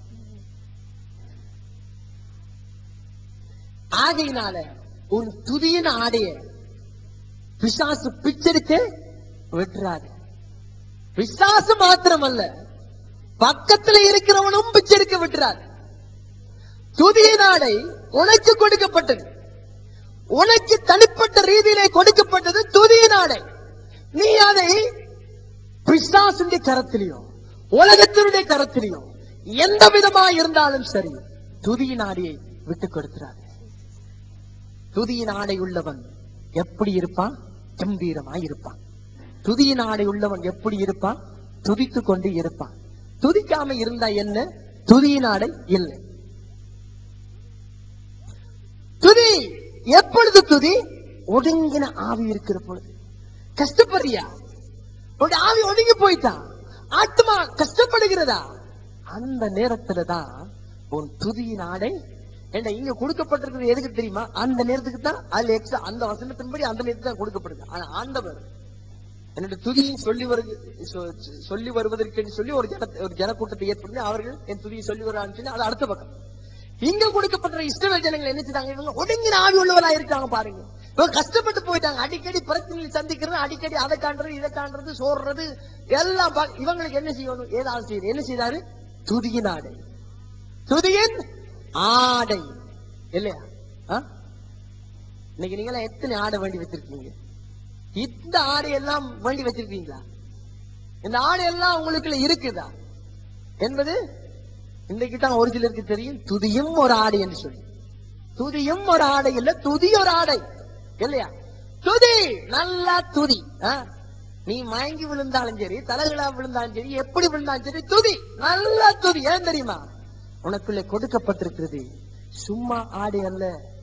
ஆகையினால உன் துதியின் ஆடைய பிசாசு பிச்செடுக்க விட்டுறாது பிசாசு மாத்திரமல்ல பக்கத்துல இருக்கிறவனும் பிச்செடுக்க விட்டுறாது துதியின் ஆடை உனக்கு கொடுக்கப்பட்டது உனக்கு தனிப்பட்ட ரீதியிலே கொடுக்கப்பட்டது துதியின் ஆடை நீ அதை பிசாசுடைய கரத்திலேயோ உலகத்தினுடைய கரத்திலேயோ எந்த விதமா இருந்தாலும் சரி துதியின் ஆடையை விட்டு கொடுக்கிறார் துதியின் ஆடை உள்ளவன் எப்படி இருப்பான் கம்பீரமாய் இருப்பான் துதியின் ஆடை உள்ளவன் எப்படி இருப்பான் துதித்துக் கொண்டு இருப்பான் துதிக்காம இருந்தா என்ன துதியின் ஆடை இல்லை துதி எப்பொழுது துதி ஒடுங்கின ஆவி இருக்கிற பொழுது கஷ்டப்படுறியா உன் ஆவி ஒடுங்கி போயிட்டான் ஆத்மா கஷ்டப்படுகிறதா அந்த நேரத்துல தான் உன் துதியின் ஆடை என்ன இங்க கொடுக்கப்பட்டிருக்கிறது எதுக்கு தெரியுமா அந்த நேரத்துக்கு தான் அதுல எக்ஸ்ட்ரா அந்த வசனத்தின்படி அந்த நேரத்துக்கு தான் கொடுக்கப்படுது ஆனா ஆண்டவர் என்னுடைய துதியை சொல்லி வருது சொ- சொல்லி வருவதற்கு சொல்லி ஒரு ஜன ஒரு ஜனக்கூட்டத்தை ஏற்படுத்தி அவர்கள் என் துதியை சொல்லி வருவான்னு சொல்லி அது அடுத்த பக்கம் இங்க கொடுக்கப்பட்ட இஸ்ரவேல் ஜனங்கள் என்ன செய்தாங்க இவங்க ஒடுங்கின ஆவி உள்ளவரா இருக்காங்க பாருங்க இவங்க கஷ்டப்பட்டு போயிட்டாங்க அடிக்கடி பிரச்சனைகளை சந்திக்கிறது அடிக்கடி அதை காண்றது இதை காண்றது சோறுறது எல்லாம் பா- இவங்களுக்கு என்ன செய்யணும் ஏதாவது செய்யணும் என்ன செய்தாரு துதியின் ஆடை துதியின் ஆடை இல்லையா ஆ? இன்னைக்கு நீங்க எல்லாம் எத்தனை ஆடை வேண்டி வச்சிருக்கீங்க இந்த ஆடை எல்லாம் வேண்டி வச்சிருக்கீங்களா இந்த ஆடை எல்லாம் உங்களுக்குள்ள இருக்குதா என்பது இன்னைக்கு தான் ஒரு சிலருக்கு தெரியும் துதியும் ஒரு ஆடை என்று சொல்லி துதியும் ஒரு ஆடை இல்ல துதி ஒரு ஆடை இல்லையா துதி நல்லா துதி ஆ? நீ மயங்கி விழுந்தாலும் சரி தலைகளா விழுந்தாலும் சரி எப்படி விழுந்தாலும் சரி துதி நல்லா துதி ஏன் தெரியுமா உனக்குள்ளே கொடுக்கப்பட்டிருக்கிறது சும்மா ஆடை அல்ல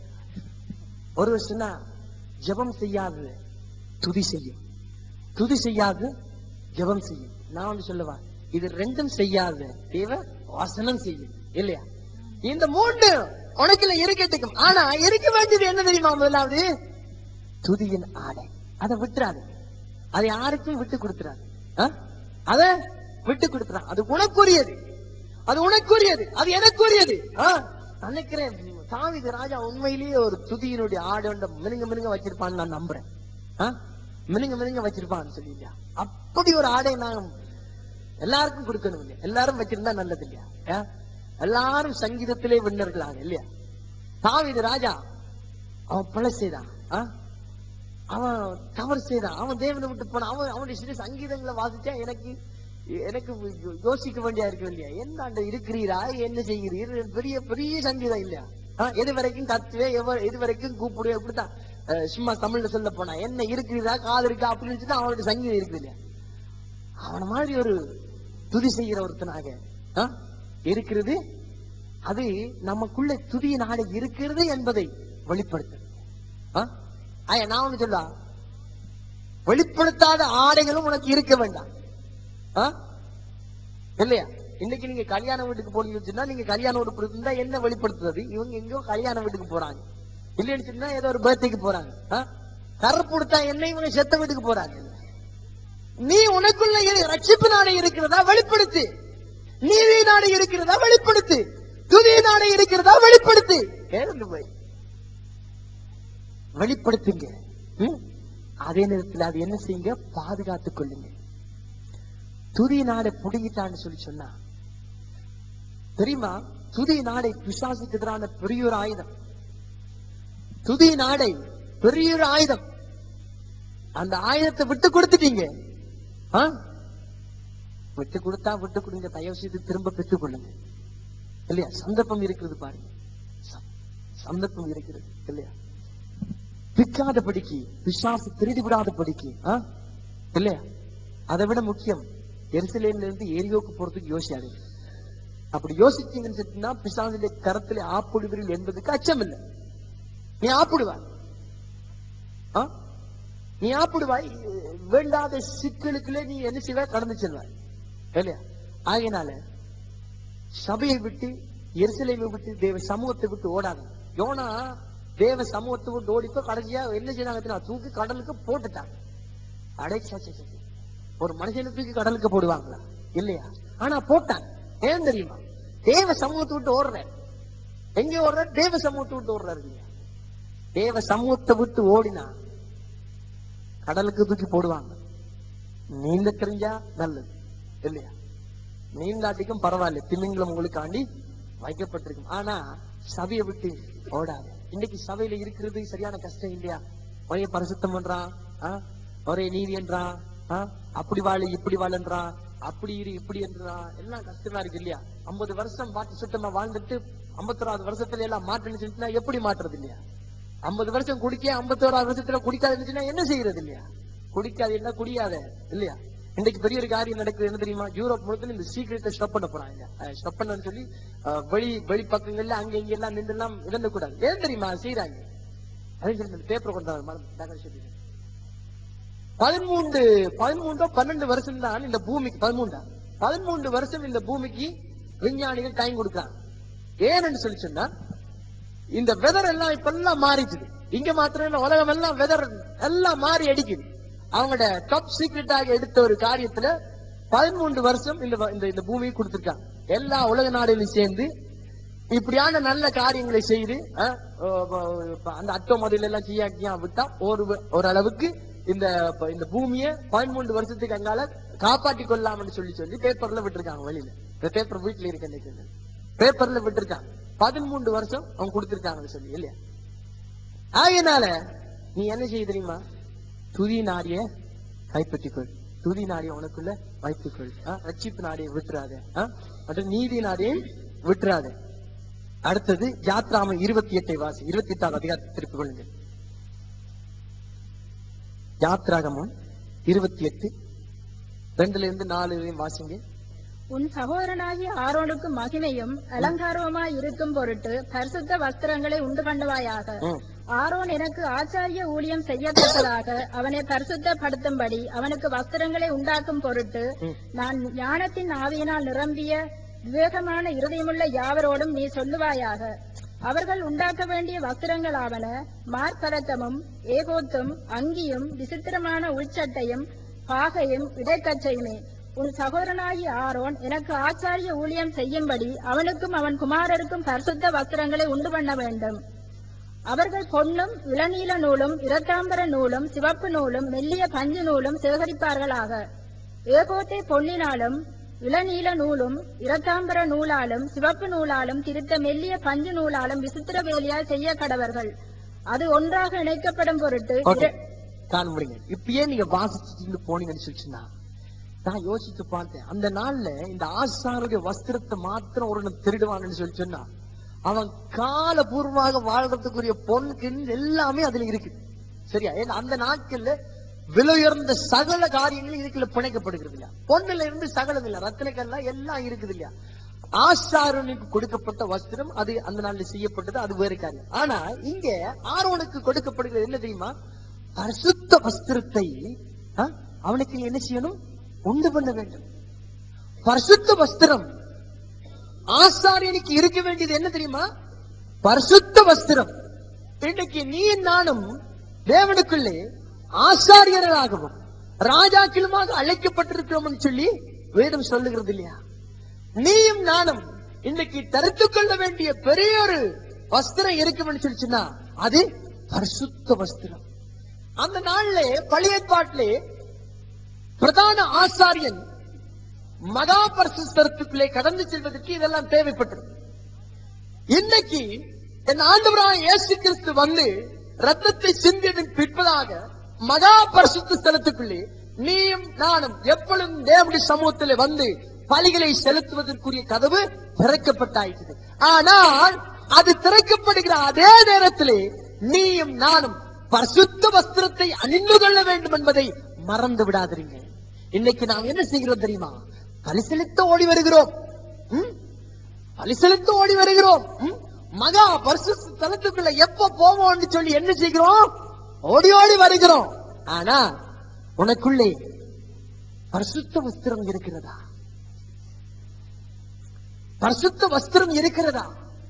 ஒரு சொன்னா ஜெபம் செய்யாது துதி செய்யும் துதி செய்யாது ஜெபம் செய்யும் நான் ஒன்று சொல்லவா இது ரெண்டும் செய்யாது தேவ வசனம் செய்யும் இல்லையா இந்த மூன்று உனக்குள்ள இருக்கட்டுக்கும் ஆனா இருக்க வேண்டியது என்ன தெரியுமா முதலாவது துதியின் ஆடை அதை விட்டுறாது அதை யாருக்கும் விட்டு கொடுத்துறாது ஆ? அதை விட்டு கொடுத்துறான் அது உனக்குரியது அது உனக்குரியது அது எனக்குரியது ஆ? நான் நினைக்கிறேன் தாவிது ராஜா உண்மையிலேயே ஒரு துதியினுடைய ஆடை மினுங்க மினுங்க வச்சிருப்பான்னு நான் நம்புறேன் ஆ? மினுங்க மினுங்க வச்சிருப்பான்னு சொல்லியா அப்படி ஒரு ஆடை நான் எல்லாருக்கும் கொடுக்கணும் இல்லையா எல்லாரும் வச்சிருந்தா நல்லது இல்லையா ஆ? எல்லாரும் சங்கீதத்திலே விண்ணர்களாக இல்லையா தாவிது ராஜா அவன் பிழை செய்தான் ஆ? அவன் தவறு செய்தான் அவன் தேவனை விட்டு போனான் அவன் அவனுடைய சிறு சங்கீதங்களை வாசிச்சா எனக்கு எனக்கு யோ- யோசிக்க வேண்டியா இருக்கு இல்லையா என்ன அந்த இருக்கிறீரா என்ன செய்கிறீர் பெரிய பெரிய சங்கீதம் இல்லையா ஆ, எது வரைக்கும் கத்துவே எவ- எது வரைக்கும் கூப்பிடுவே இப்படித்தான் அஹ், சும்மா தமிழ்ல சொல்ல போனா என்ன இருக்கிறீரா காது இருக்கா அப்படின்னு சொல்லிட்டு அவனுக்கு சங்கீதம் இருக்குது இல்லையா அவன மாதிரி ஒரு துதி செய்கிற ஒருத்தனாக ஆ, இருக்கிறது அது நமக்குள்ள துதிய நாடு இருக்கிறது என்பதை வெளிப்படுத்து ஆயா நான் ஒண்ணு சொல்லா வெளிப்படுத்தாத ஆடைகளும் உனக்கு இருக்க வேண்டாம் ஆ? இல்லையா இன்னைக்கு நீங்க கல்யாண வீட்டுக்கு போனீங்கன்னு சொன்னா நீங்க கல்யாண உடுப்பு இருந்தா என்ன வெளிப்படுத்துறது இவங்க எங்கேயோ கல்யாண வீட்டுக்கு போறாங்க இல்லைன்னு சொன்னா ஏதோ ஒரு பர்த்டேக்கு போறாங்க ஆ? கருப்பு உடுத்தா என்ன இவங்க செத்த வீட்டுக்கு போறாங்க நீ உனக்குள்ள இரு- ரட்சிப்பு நாடு இருக்கிறதா வெளிப்படுத்து நீதி நாடு இருக்கிறதா வெளிப்படுத்து துதி நாடு இருக்கிறதா வெளிப்படுத்து கேளுங்க போய் வெளிப்படுத்துங்க ம்? அதே நேரத்தில் அது என்ன செய்யுங்க பாதுகாத்துக் கொள்ளுங்க துதி நாடை புடுங்கிட்டான்னு சொல்லி சொன்னா தெரியுமா துதி நாடை பிசாசுக்கு எதிரான பெரிய ஒரு ஆயுதம் துதி நாடை பெரிய ஒரு ஆயுதம் அந்த ஆயுதத்தை விட்டு கொடுத்துட்டீங்க ஆ? விட்டு கொடுத்தா விட்டு கொடுங்க தயவு செய்து திரும்ப பெற்றுக் கொள்ளுங்க இல்லையா சந்தர்ப்பம் இருக்கிறது பாருங்க ச- சந்தர்ப்பம் இருக்கிறது இல்லையா பிக்காதபடிக்கு பிசாசு திருடி விடாதபடிக்கு ஆ? இல்லையா அதை விட முக்கியம் எருசலேம்ல இருந்து எரியோக்கு போறதுக்கு யோசியாது அப்படி யோசிச்சீங்கன்னு சொன்னா பிசாசுடைய கரத்துல ஆப்பிடுவீர்கள் என்பதுக்கு அச்சம் இல்லை நீ ஆப்பிடுவாய் ஆ? நீ ஆப்பிடுவாய் வேண்டாத சிக்கலுக்குள்ளே நீ என்ன செய்வாய் கடந்து செல்வாய் இல்லையா ஆகையினால சபையை விட்டு எருசலேமை விட்டு தேவ சமூகத்தை விட்டு ஓடாங்க யோனா தேவ சமூகத்தை விட்டு ஓடிப்போ கடைசியா என்ன செய்தாங்க தெரியுமா? தூக்கி கடலுக்கு போட்டுட்டாங்க அடே சே, சே, சே, சே. ஒரு மனுஷனை தூக்கி கடலுக்கு போடுவாங்களா இல்லையா ஆனா போட்டாங்க ஏன் தெரியுமா தேவ சமூகத்தை விட்டு ஓடுற எங்க ஓடுற தேவ சமூகத்தை விட்டு ஓடுறாரு இல்லையா தேவ சமூகத்தை விட்டு ஓடினா கடலுக்கு தூக்கி போடுவாங்க நீந்த தெரிஞ்சா நல்லது இல்லையா நீந்தாட்டிக்கும் பரவாயில்ல திமிங்கலம் உங்களுக்காண்டி வைக்கப்பட்டிருக்கும் ஆனா சபையை விட்டு ஓடாது இன்னைக்கு சபையில இருக்கிறது சரியான கஷ்டம் இல்லையா ஒரே பரிசுத்தம் பண்றான் ஆ? ஒரே நீதி என்றான் ஆ? அப்படி வாழு இப்படி வாழன்றான் அப்படி இரு இப்படி என்றான் எல்லாம் கஷ்டமா இருக்கு இல்லையா ஐம்பது வருஷம் பாட்டு சுத்தமா வாழ்ந்துட்டு ஐம்பத்தோராவது வருஷத்துல எல்லாம் மாற்றணும்னு சொல்லிட்டுனா எப்படி மாற்றுறது இல்லையா ஐம்பது வருஷம் குடிக்க ஐம்பத்தோராவது வருஷத்துல குடிக்காது இருந்துச்சுன்னா என்ன செய்யறது இல்லையா குடிக்காது என்ன குடியாத இல்லையா இன்னைக்கு பெரிய ஒரு காரியம் நடக்குது என்ன தெரியுமா யூரோப் முழுக்க இந்த சீக்கிரத்தை ஸ்டாப் பண்ண போறாங்க ஸ்டாப் பண்ணு சொல்லி அஹ், வெளி வெளி பக்கங்கள்ல அங்க இங்க எல்லாம் நின்று எல்லாம் இழந்து கூடாது ஏன் தெரியுமா செய்யறாங்க அதே சொல்லி பேப்பர் கொண்டாங்க பதிமூன்று பதிமூன்றோ பன்னெண்டு வருஷம் தான் இந்த பூமிக்கு பதிமூன்றா பதிமூன்று வருஷம் இந்த பூமிக்கு விஞ்ஞானிகள் டைம் கொடுக்குறாங்க ஏன்னு சொல்லி சொன்னா இந்த வெதர் எல்லாம் இப்ப எல்லாம் மாறிச்சுது இங்க மாத்திரம் இல்ல உலகம் எல்லாம் வெதர் எல்லாம் மாறி அடிக்குது அவங்களோட டாப் சீக்ரெட்டாக எடுத்த ஒரு காரியத்துல பதிமூன்று வருஷம் இந்த வ- இந்த இந்த பூமியை கொடுத்திருக்காங்க எல்லா உலக நாடுகளும் சேர்ந்து இப்படியான நல்ல காரியங்களை செய்து அஹ், அஹ், அஹ், அந்த அட்டோமொபைல் எல்லாம் செய்யாக்கியா விட்டா ஒரு ஓரளவுக்கு இந்த ப- இந்த பூமியை பதிமூன்று வருஷத்துக்கு அங்கால காப்பாற்றி கொள்ளலாம்னு சொல்லி சொல்லி பேப்பர்ல விட்டுருக்காங்க வெளியில இந்த பேப்பர் வீட்டுல இருக்க இன்னைக்கு பேப்பர்ல விட்டுருக்காங்க பதிமூன்று வருஷம் அவங்க கொடுத்திருக்காங்கன்னு சொல்லி இல்லையா ஆகையினால நீ என்ன செய்ய தெரியுமா துதி நாடிய கைப்பற்றிக்கொள் துதி நாடிய உனக்குள்ள வைத்துக்கொள் ஆ, ரட்சிப்பு நாடியை விட்டுறாத ஆ? மற்றும் நீதி நாடியை விட்டுறாத அடுத்தது யாத்ராம இருபத்தி எட்டை வாசி இருபத்தி எட்டாவது அதிகாரத்தை திருப்பிக் கொள்ளுங்கள் யாத்ராகமம் இருபத்தி எட்டு ரெண்டுல இருந்து நாலு வரையும் வாசிங்க
உன் சகோதரனாகிய ஆரோனுக்கு மகிமையும் அலங்காரமாய் இருக்கும் பொருட்டு பரிசுத்த வஸ்திரங்களை உண்டு பண்ணுவாயாக
ம்.
ஆரோன் எனக்கு ஆச்சாரிய ஊழியம் செய்யத்தக்கதாக அவனை பரிசுத்தப்படுத்தும்படி அவனுக்கு வஸ்திரங்களை உண்டாக்கும் பொருட்டு
ம்.
நான் ஞானத்தின் ஆவியினால் நிரம்பிய விவேகமான இருதயமுள்ள யாவரோடும் நீ சொல்லுவாயாக அவர்கள் உண்டாக்க வேண்டிய வஸ்திரங்களாவன மார்பதக்கமும் ஏகோத்தும் அங்கியும் விசித்திரமான உள்சட்டையும் பாகையும் இடைக்கச்சையுமே உன் சகோதரனாகிய ஆரோன் எனக்கு ஆச்சாரிய ஊழியம் செய்யும்படி அவனுக்கும் அவன் குமாரருக்கும் பரிசுத்த வஸ்திரங்களை உண்டு பண்ண வேண்டும் அவர்கள் பொன்னும் இளநீல நூலும் இரத்தாம்பர நூலும் சிவப்பு நூலும் மெல்லிய பஞ்சு நூலும் சேகரிப்பார்களாக ஏகோத்தை பொன்னினாலும் இளநீல நூலும் இரத்தாம்பர நூலாலும் சிவப்பு நூலாலும் திருத்த மெல்லிய பஞ்சு நூலாலும் விசித்திர வேலையால் செய்ய கடவர்கள் அது ஒன்றாக இணைக்கப்படும் பொருட்டு
ஓகே
இர-
காண முடியுங்க இப்பயே நீங்க வாசிச்சுட்டு போனீங்கன்னு சொல்லிச்சுன்னா நான் யோசிச்சு பார்த்தேன் அந்த நாள்ல இந்த ஆசாருடைய வஸ்திரத்தை மாத்திரம் ஒரு திருடுவான்னு சொல்லி சொன்னா அவன் காலபூர்வமாக வாழ்றதுக்குரிய பொன்கின் எல்லாமே அதுல இருக்கு சரியா ஏன்னா அந்த நாட்கள்ல விலையுயர்ந்த சகல காரியங்களும் இதுக்குள்ள பிணைக்கப்படுகிறது இல்லையா பொண்ணுல இருந்து சகலம் இல்ல ரத்தினக்கல்லாம் எல்லாம் இருக்குது இல்லையா ஆசாரனுக்கு கொடுக்கப்பட்ட வஸ்திரம் அது அந்த நாள்ல செய்யப்பட்டது அது வேறு காரியம் ஆனா இங்க ஆரோனுக்கு கொடுக்கப்படுகிறது என்ன தெரியுமா பரிசுத்த வஸ்திரத்தை ஆ, அவனுக்கு என்ன செய்யணும் உண்டு பண்ண வேண்டும் பரிசுத்த வஸ்திரம் ஆசாரியனுக்கு இருக்க வேண்டியது என்ன தெரியுமா பரிசுத்த வஸ்திரம் இன்றைக்கு நீ நானும் தேவனுக்குள்ளே ஆசாரியர்களாகவும் ராஜாக்களுமாக அழைக்கப்பட்டிருக்கிறோம் சொல்லி வேதம் சொல்லுகிறது இல்லையா நீயும் நானும் இன்னைக்கு தரித்துக் கொள்ள வேண்டிய பெரிய ஒரு வஸ்திரம் இருக்கும்னு சொல்லிச்சுன்னா அது பரிசுத்த வஸ்திரம் அந்த நாள்ல பழைய ஏற்பாட்டிலே பிரதான ஆசாரியன் மகா பரிசுத்தரத்துக்குள்ளே கடந்து செல்வதற்கு இதெல்லாம் தேவைப்பட்டது இன்னைக்கு என் ஆண்டவராக இயேசு கிறிஸ்து வந்து ரத்தத்தை சிந்தியதன் பிற்பதாக மகா பரிசுத்த ஸ்தலத்துக்குள்ளே நீயும் நானும் எப்பொழுதும் தேவனுடைய சமூகத்தில் வந்து பலிகளை செலுத்துவதற்குரிய கதவு திறக்கப்பட்டாயிற்று ஆனால் அது திறக்கப்படுகிற அதே நேரத்திலே நீயும் நானும் பரிசுத்த வஸ்திரத்தை அணிந்து கொள்ள வேண்டும் என்பதை மறந்து விடாதீங்க இன்னைக்கு நாம் என்ன செய்கிறோம் தெரியுமா பலி செலுத்த ஓடி வருகிறோம் ம்? பலி செலுத்த ஓடி வருகிறோம் ம்? மகா பரிசுத்த தலத்துக்குள்ள எப்ப போவோம்னு சொல்லி என்ன செய்கிறோம் ஓடி ஓடி வருகிறோம் ஆனா உனக்குள்ளே பரிசுத்த வஸ்திரம் இருக்கிறதா பரிசுத்த வஸ்திரம் இருக்கிறதா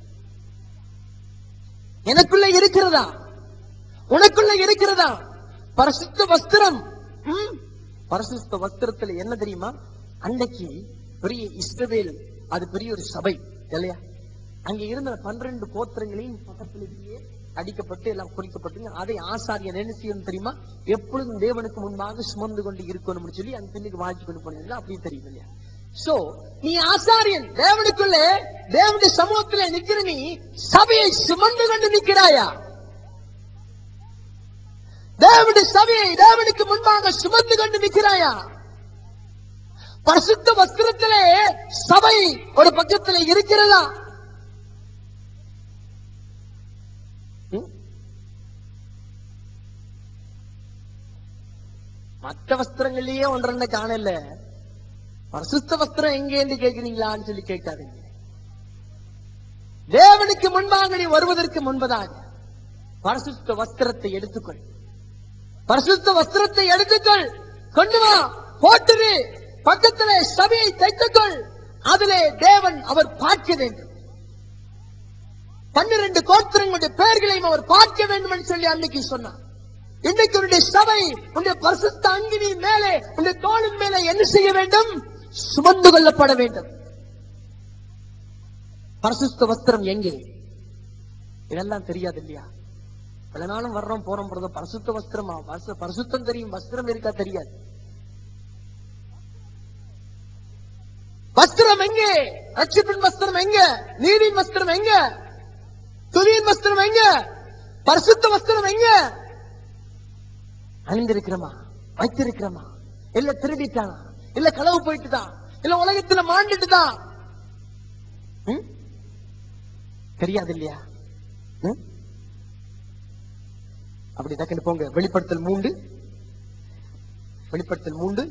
எனக்குள்ள இருக்கிறதா உனக்குள்ள இருக்கிறதா பரிசுத்த வஸ்திரம் ம்? பரிசுத்த வஸ்திரத்துல என்ன தெரியுமா அன்னைக்கு பெரிய இஸ்ரவேல் அது பெரிய ஒரு சபை இல்லையா அங்க இருந்த பன்னிரண்டு கோத்திரங்களையும் பக்கத்திலேயே அடிக்கப்பட்டு எல்லாம் குறிக்கப்பட்டு அதை ஆசாரியன் என்ன செய்யணும் தெரியுமா எப்பொழுதும் தேவனுக்கு முன்பாக சுமந்து கொண்டு இருக்கணும்னு சொல்லி அந்த பின்னுக்கு வாழ்த்து கொண்டு போனீங்களா அப்படி தெரியும் இல்லையா சோ நீ ஆசாரியன் தேவனுக்குள்ளே தேவனுடைய சமூகத்திலே நிக்கிற நீ சபையை சுமந்து கொண்டு நிக்கிறாயா தேவனுடைய சபையை தேவனுக்கு முன்பாக சுமந்து கொண்டு நிற்கிறாயா பரிசுத்த வஸ்திரத்திலே சபை ஒரு பக்கத்திலே இருக்கிறதா ம்? மற்ற வஸ்திரங்களையே ஒன்றரை காணல பரிசுத்த வஸ்திரம் எங்க என்று கேட்கிறீங்களான்னு சொல்லி கேட்காதீங்க தேவனுக்கு முன்பாக நீ வருவதற்கு முன்பதாக பரிசுத்த வஸ்திரத்தை எடுத்துக்கொள் பரிசுத்த வஸ்திரத்தை எடுத்துக்கொள் கொண்டு வா போட்டுரு பக்கத்திலே சபையை தைத்துக்கொள் அதிலே தேவன் அவர் பார்க்க வேண்டும் பன்னிரண்டு கோத்திரங்களுடைய பெயர்களையும் அவர் பார்க்க வேண்டும் என்று சொல்லி அன்னைக்கு சொன்னார் இன்னைக்கு உன்னுடைய சபை உன்னுடைய பரிசுத்த அங்கினி மேலே உன்னுடைய தோளின் மேலே என்ன செய்ய வேண்டும் சுமந்து கொள்ளப்பட வேண்டும் பரிசுத்த வஸ்திரம் எங்கே இதெல்லாம் தெரியாது இல்லையா பல நாளும் வர்றோம் போறோம் போறோம் பரிசுத்த வஸ்திரமா பரிசு- பரிசுத்தம் தெரியும் வஸ்திரம் இருக்கா தெரியாது வஸ்திரம் எங்கே ரட்சிப்பின் வஸ்திரம் எங்க நீரின் வஸ்திரம் எங்க துணியின் வஸ்திரம் எங்க பரிசுத்த வஸ்திரம் எங்க அணிந்திருக்கிறோமா வைத்திருக்கிறோமா இல்ல திருடிட்டானா இல்ல களவு போயிட்டுதான் இல்ல உலகத்துல மாண்டுட்டுதான் ம்? தெரியாது இல்லையா ம்? அப்படி டக்குன்னு போங்க வெளிப்படுத்தல் மூண்டு வெளிப்படுத்தல் மூண்டு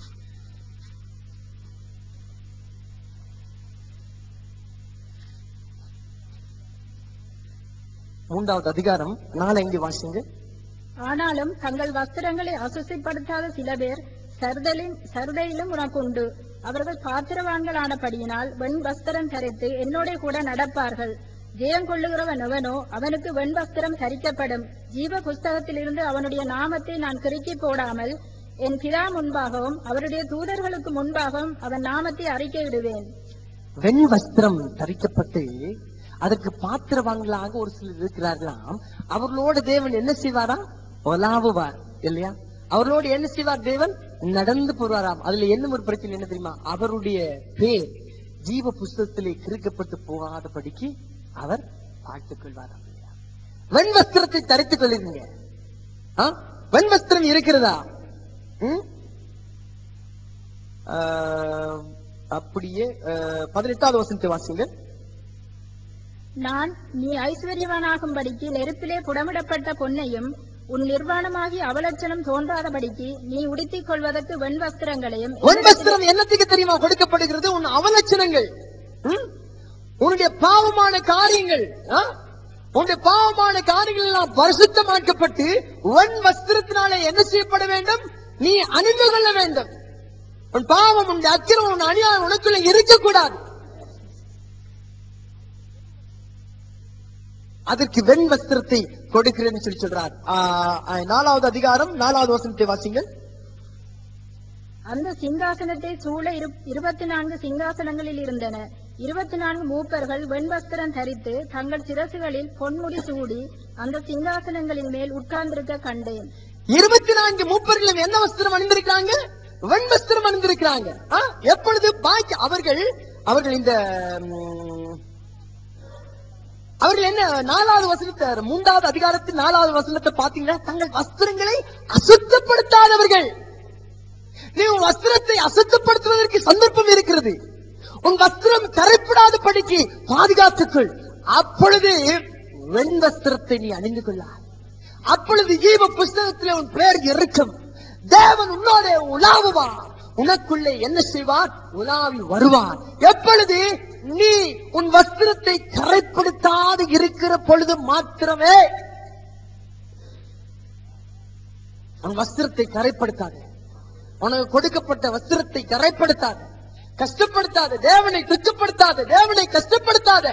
மூன்றாவது அதிகாரம் நாளை எங்க வாசிங்க
ஆனாலும் தங்கள் வஸ்திரங்களை அசுசிப்படுத்தாத சில பேர் சருதலின் சருதையிலும் உனக்கு உண்டு அவர்கள் பாத்திரவான்களானபடியினால் வெண் வஸ்திரம் தரித்து என்னோட கூட நடப்பார்கள் ஜெயம் கொள்ளுகிறவன் எவனோ அவனுக்கு வெண் வஸ்திரம் தரிக்கப்படும் ஜீவ புஸ்தகத்திலிருந்து அவனுடைய நாமத்தை நான் கிறுக்கி போடாமல் என் பிதா முன்பாகவும் அவருடைய தூதர்களுக்கு முன்பாகவும் அவன் நாமத்தை அறிக்கையிடுவேன்
வெண் வஸ்திரம் தரிக்கப்பட்டு அதற்கு பாத்திரவான்களாக ஒரு சிலர் இருக்கிறார்களாம் அவர்களோட தேவன் என்ன செய்வாரா ஒலாவுவார் இல்லையா அவர்களோடு என்ன செய்வார் தேவன் நடந்து போவாராம் அதுல என்ன ஒரு பிரச்சனை என்ன தெரியுமா அவருடைய பேர் ஜீவ புஸ்தகத்திலே கிறுக்கப்பட்டு போகாதபடிக்கு அவர் பார்த்துக் கொள்வாராம் இல்லையா? வெண் வஸ்திரத்தை தரித்துக் கொள்ளுங்க வெண் வஸ்திரம் இருக்கிறதா ம்? ஆஹ், அப்படியே ஆஹ், பதினெட்டாவது வசனத்தை வாசிங்க
நான் நீ ஐஸ்வர்யவானாகும்படிக்கு நெருப்பிலே புடமிடப்பட்ட பொன்னையும் உன் நிர்வாணமாகி அவலட்சணம் தோன்றாதபடிக்கு நீ உடுத்திக் கொள்வதற்கு வெண் வஸ்திரங்களையும்
பொன் வஸ்திரம் என்னத்துக்கு தெரியுமா கொடுக்கப்படுகிறது உன் அவலட்சணங்கள் ம்? உன்னுடைய பாவமான காரியங்கள் ஆ? உன்னுடைய பாவமான காரியங்கள் எல்லாம் பரிசுத்தமாக்கப்பட்டு உன் வஸ்திரத்தினாலே என்ன செய்யப்பட வேண்டும் நீ அணிந்து கொள்ள வேண்டும் உன் பாவம் உன் அக்கிரம் உன் அநியாயம் உனக்குள்ள இருக்கக்கூடாது அதற்கு வெண் வஸ்திரத்தை கொடுக்கிறேன்னு சொல்லி சொல்றார் ஆ, ஆ, நாலாவது அதிகாரம் நாலாவது வசனத்தை வாசிங்கள்
அந்த சிங்காசனத்தை சூழ இரு- இருபத்தி நான்கு சிங்காசனங்களில் இருந்தன இருபத்தி நான்கு மூப்பர்கள் வெண்வஸ்திரம் தரித்து தங்கள் சிரசுகளில் பொன்முடி சூடி அந்த சிங்காசனங்களின் மேல் உட்கார்ந்திருக்க கண்டேன்
இருபத்தி நான்கு மூப்பர்களும் என்ன வஸ்திரம் அணிந்திருக்கிறாங்க வெண் வஸ்திரம் அணிந்திருக்கிறாங்க ஆ? எப்பொழுது பாக்கி அவர்கள் அவர்கள் இந்த ம், அவர்கள் என்ன நாலாவது வசனத்தை மூன்றாவது அதிகாரத்தின் நாலாவது வசனத்தை பாத்தீங்கன்னா தங்கள் வஸ்திரங்களை அசுத்தப்படுத்தாதவர்கள் நீ உன் வஸ்திரத்தை அசுத்தப்படுத்துவதற்கு சந்தர்ப்பம் இருக்கிறது உன் வஸ்திரம் கரைப்படாத படிக்கு பாதுகாத்துக்கொள் அப்பொழுது வெண் வஸ்திரத்தை நீ அணிந்து கொள்ளாய் அப்பொழுது ஜீவ புஸ்தகத்திலே உன் பெயர் இருக்கும் தேவன் உன்னோட உலாவுவார் உனக்குள்ளே என்ன செய்வார் உலாவி வருவார் எப்பொழுது நீ உன் வஸ்திரத்தை கரைப்படுத்தாது இருக்கிற பொழுது மாத்திரமே உன் வஸ்திரத்தை கரைப்படுத்தாது உனக்கு கொடுக்கப்பட்ட வஸ்திரத்தை கரைப்படுத்தாத கஷ்டப்படுத்தாத தேவனை துக்கப்படுத்தாத தேவனை கஷ்டப்படுத்தாத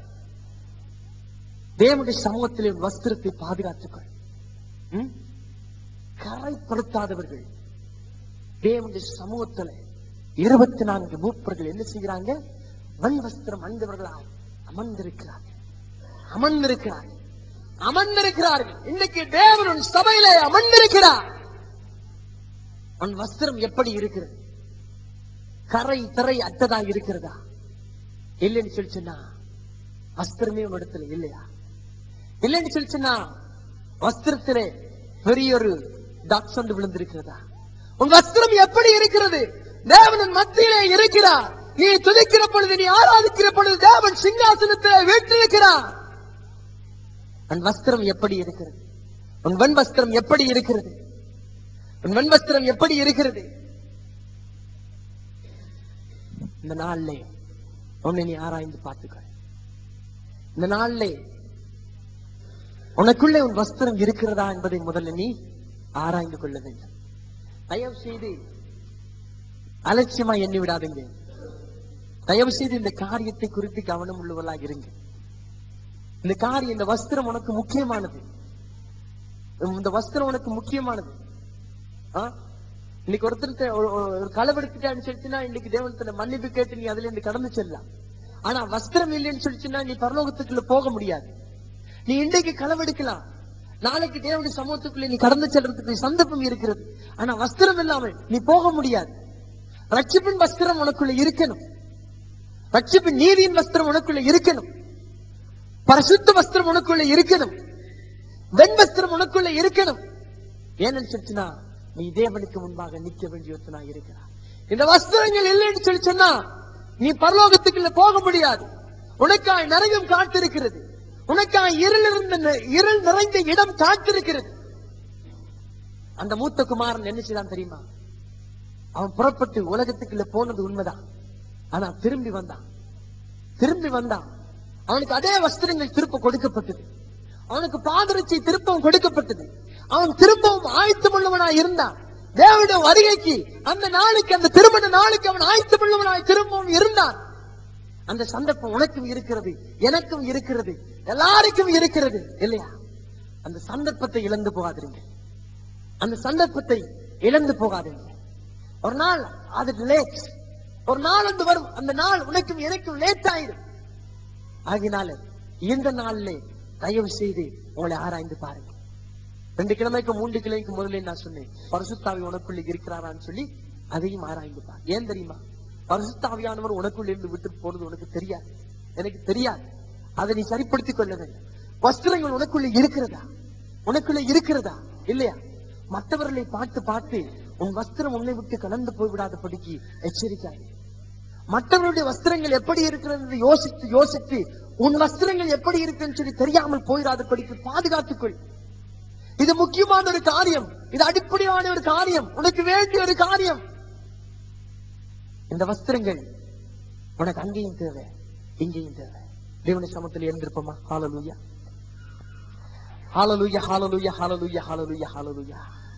தேவனுடைய சமூகத்திலே உன் வஸ்திரத்தை பாதுகாத்துக்கொள் ம்? கரைப்படுத்தாதவர்கள் தேவனுடைய சமூகத்துல இருபத்தி நான்கு மூப்பர்கள் என்ன செய்கிறாங்க மண் வஸ்திரம் அணிந்தவர்களாய் அமர்ந்திருக்கிறார்கள் அமர்ந்திருக்கிறார்கள் அமர்ந்திருக்கிறார்கள் இன்னைக்கு தேவன் உன் சபையிலே அமர்ந்திருக்கிறார் உன் வஸ்திரம் எப்படி இருக்கிறது கரை திரை அற்றதா இருக்கிறதா இல்லைன்னு சொல்லி சொன்னா வஸ்திரமே உன் இடத்துல இல்லையா இல்லைன்னு சொல்லி சொன்னா வஸ்திரத்திலே பெரிய ஒரு டாக்ஸ் வந்து விழுந்திருக்கிறதா உன் வஸ்திரம் எப்படி இருக்கிறது தேவனின் மத்தியிலே இருக்கிறார் நீ துதிக்கிற பொழுது நீ ஆராதிக்கிற பொழுது தேவன் சிங்காசனத்திலே வீட்டிருக்கிறார் உன் வஸ்திரம் எப்படி இருக்கிறது உன் வெண் வஸ்திரம் எப்படி இருக்கிறது உன் வெண் வஸ்திரம் எப்படி இருக்கிறது இந்த நாள்ல உன்னை நீ ஆராய்ந்து பார்த்துக்க இந்த நாள்ல உனக்குள்ளே உன் வஸ்திரம் இருக்கிறதா என்பதை முதல்ல நீ ஆராய்ந்து கொள்ள வேண்டும் தயவு செய்து அலட்சியமா எண்ணி விடாதீங்க தயவு செய்து இந்த காரியத்தை குறித்து கவனம் உள்ளவர்களாக இருங்க இந்த காரியம் இந்த வஸ்திரம் உனக்கு முக்கியமானது இந்த வஸ்திரம் உனக்கு முக்கியமானது ஆ? இன்னைக்கு ஒருத்தர் ஒரு ஒரு களவெடுத்துட்டான்னு சொல்லிச்சுன்னா இன்னைக்கு தேவனத்துல மன்னிப்பு கேட்டு நீ அதுல இருந்து கடந்து செல்லலாம் ஆனா வஸ்திரம் இல்லைன்னு சொல்லிச்சுன்னா நீ பரலோகத்துக்குள்ள போக முடியாது நீ இன்றைக்கு களவெடுக்கலாம் நாளைக்கு தேவனுடைய சமூகத்துக்குள்ள நீ கடந்து செல்றதுக்கு சந்தர்ப்பம் இருக்கிறது ஆனா வஸ்திரம் இல்லாமல் நீ போக முடியாது ரட்சிப்பின் வஸ்திரம் உனக்குள்ள இருக்கணும் ரட்சிப்பின் நீதியின் வஸ்திரம் உனக்குள்ள இருக்கணும் பரிசுத்த வஸ்திரம் உனக்குள்ள இருக்கணும் வெண் வஸ்திரம் உனக்குள்ள இருக்கணும் ஏன்னு சொல்லிச்சுன்னா நீ தேவனுக்கு முன்பாக நிக்க வேண்டியவனா இருக்கிறார் இந்த வஸ்திரங்கள் இல்லைன்னு சொல்லி சொன்னா நீ பரலோகத்துக்குள்ள போக முடியாது உனக்காய் நரகம் காத்திருக்கிறது உனக்காய் இருள் இருந்த இருள் நிறைந்த இடம் காத்திருக்கிறது அந்த மூத்த குமாரன் என்ன செய்தான் தெரியுமா அவன் புறப்பட்டு உலகத்துக்குள்ள போனது உண்மைதான் ஆனா திரும்பி வந்தான் திரும்பி வந்தான் அவனுக்கு அதே வஸ்திரங்கள் திருப்ப கொடுக்கப்பட்டது அவனுக்கு பாதரட்சி திருப்பவும் கொடுக்கப்பட்டது அவன் திரும்பவும் ஆயத்தம் உள்ளவனாய் இருந்தான் தேவனுடைய வருகைக்கு அந்த நாளுக்கு அந்த திருமண நாளுக்கு அவன் ஆயத்தம் உள்ளவனாய் திரும்பவும் இருந்தான் அந்த சந்தர்ப்பம் உனக்கும் இருக்கிறது எனக்கும் இருக்கிறது எல்லாருக்கும் இருக்கிறது இல்லையா அந்த சந்தர்ப்பத்தை இழந்து போகாதீங்க அந்த சந்தர்ப்பத்தை இழந்து போகாதீங்க ஒரு நாள் அது லேட் ஒரு நாள் வந்து வரும் அந்த நாள் உனக்கும் எனக்கும் லேட் ஆயிடும் ஆகினால இந்த நாள்ல தயவு செய்து உங்களை ஆராய்ந்து பாருங்க ரெண்டு கிழமைக்கு மூன்று கிழமைக்கு முதல்ல நான் சொன்னேன் பரிசுத்தாவி உனக்குள்ள இருக்கிறாரான்னு சொல்லி அதையும் ஆராய்ந்து பார் ஏன் தெரியுமா பரிசுத்தாவியானவர் உனக்குள்ள இருந்து விட்டு போறது உனக்கு தெரியாது எனக்கு தெரியாது அதை நீ சரிப்படுத்திக் கொள்ள வேண்டும் வஸ்திரங்கள் உனக்குள்ள இருக்கிறதா உனக்குள்ள இருக்கிறதா இல்லையா மற்றவர்களை பார்த்து பார்த்து உன் வஸ்திரம் உன்னை விட்டு கலந்து போய்விடாதபடிக்கு எச்சரிக்காய் மற்றவருடைய வஸ்திரங்கள் எப்படி இருக்கிறது என்று யோசித்து யோசித்து உன் வஸ்திரங்கள் எப்படி இருக்குன்னு சொல்லி தெரியாமல் போயிடாதபடிக்கு பாதுகாத்துக்கொள் இது முக்கியமான ஒரு காரியம் இது அடிப்படையான ஒரு காரியம் உனக்கு வேண்டிய ஒரு காரியம் இந்த வஸ்திரங்கள் உனக்கு அங்கேயும் தேவை இங்கேயும் தேவை தேவனுடைய சமத்தில் இருந்திருப்போமா ஹாலலூயா ஹாலலூயா ஹாலலூயா ஹாலலூயா ஹாலலூயா ஹாலலூயா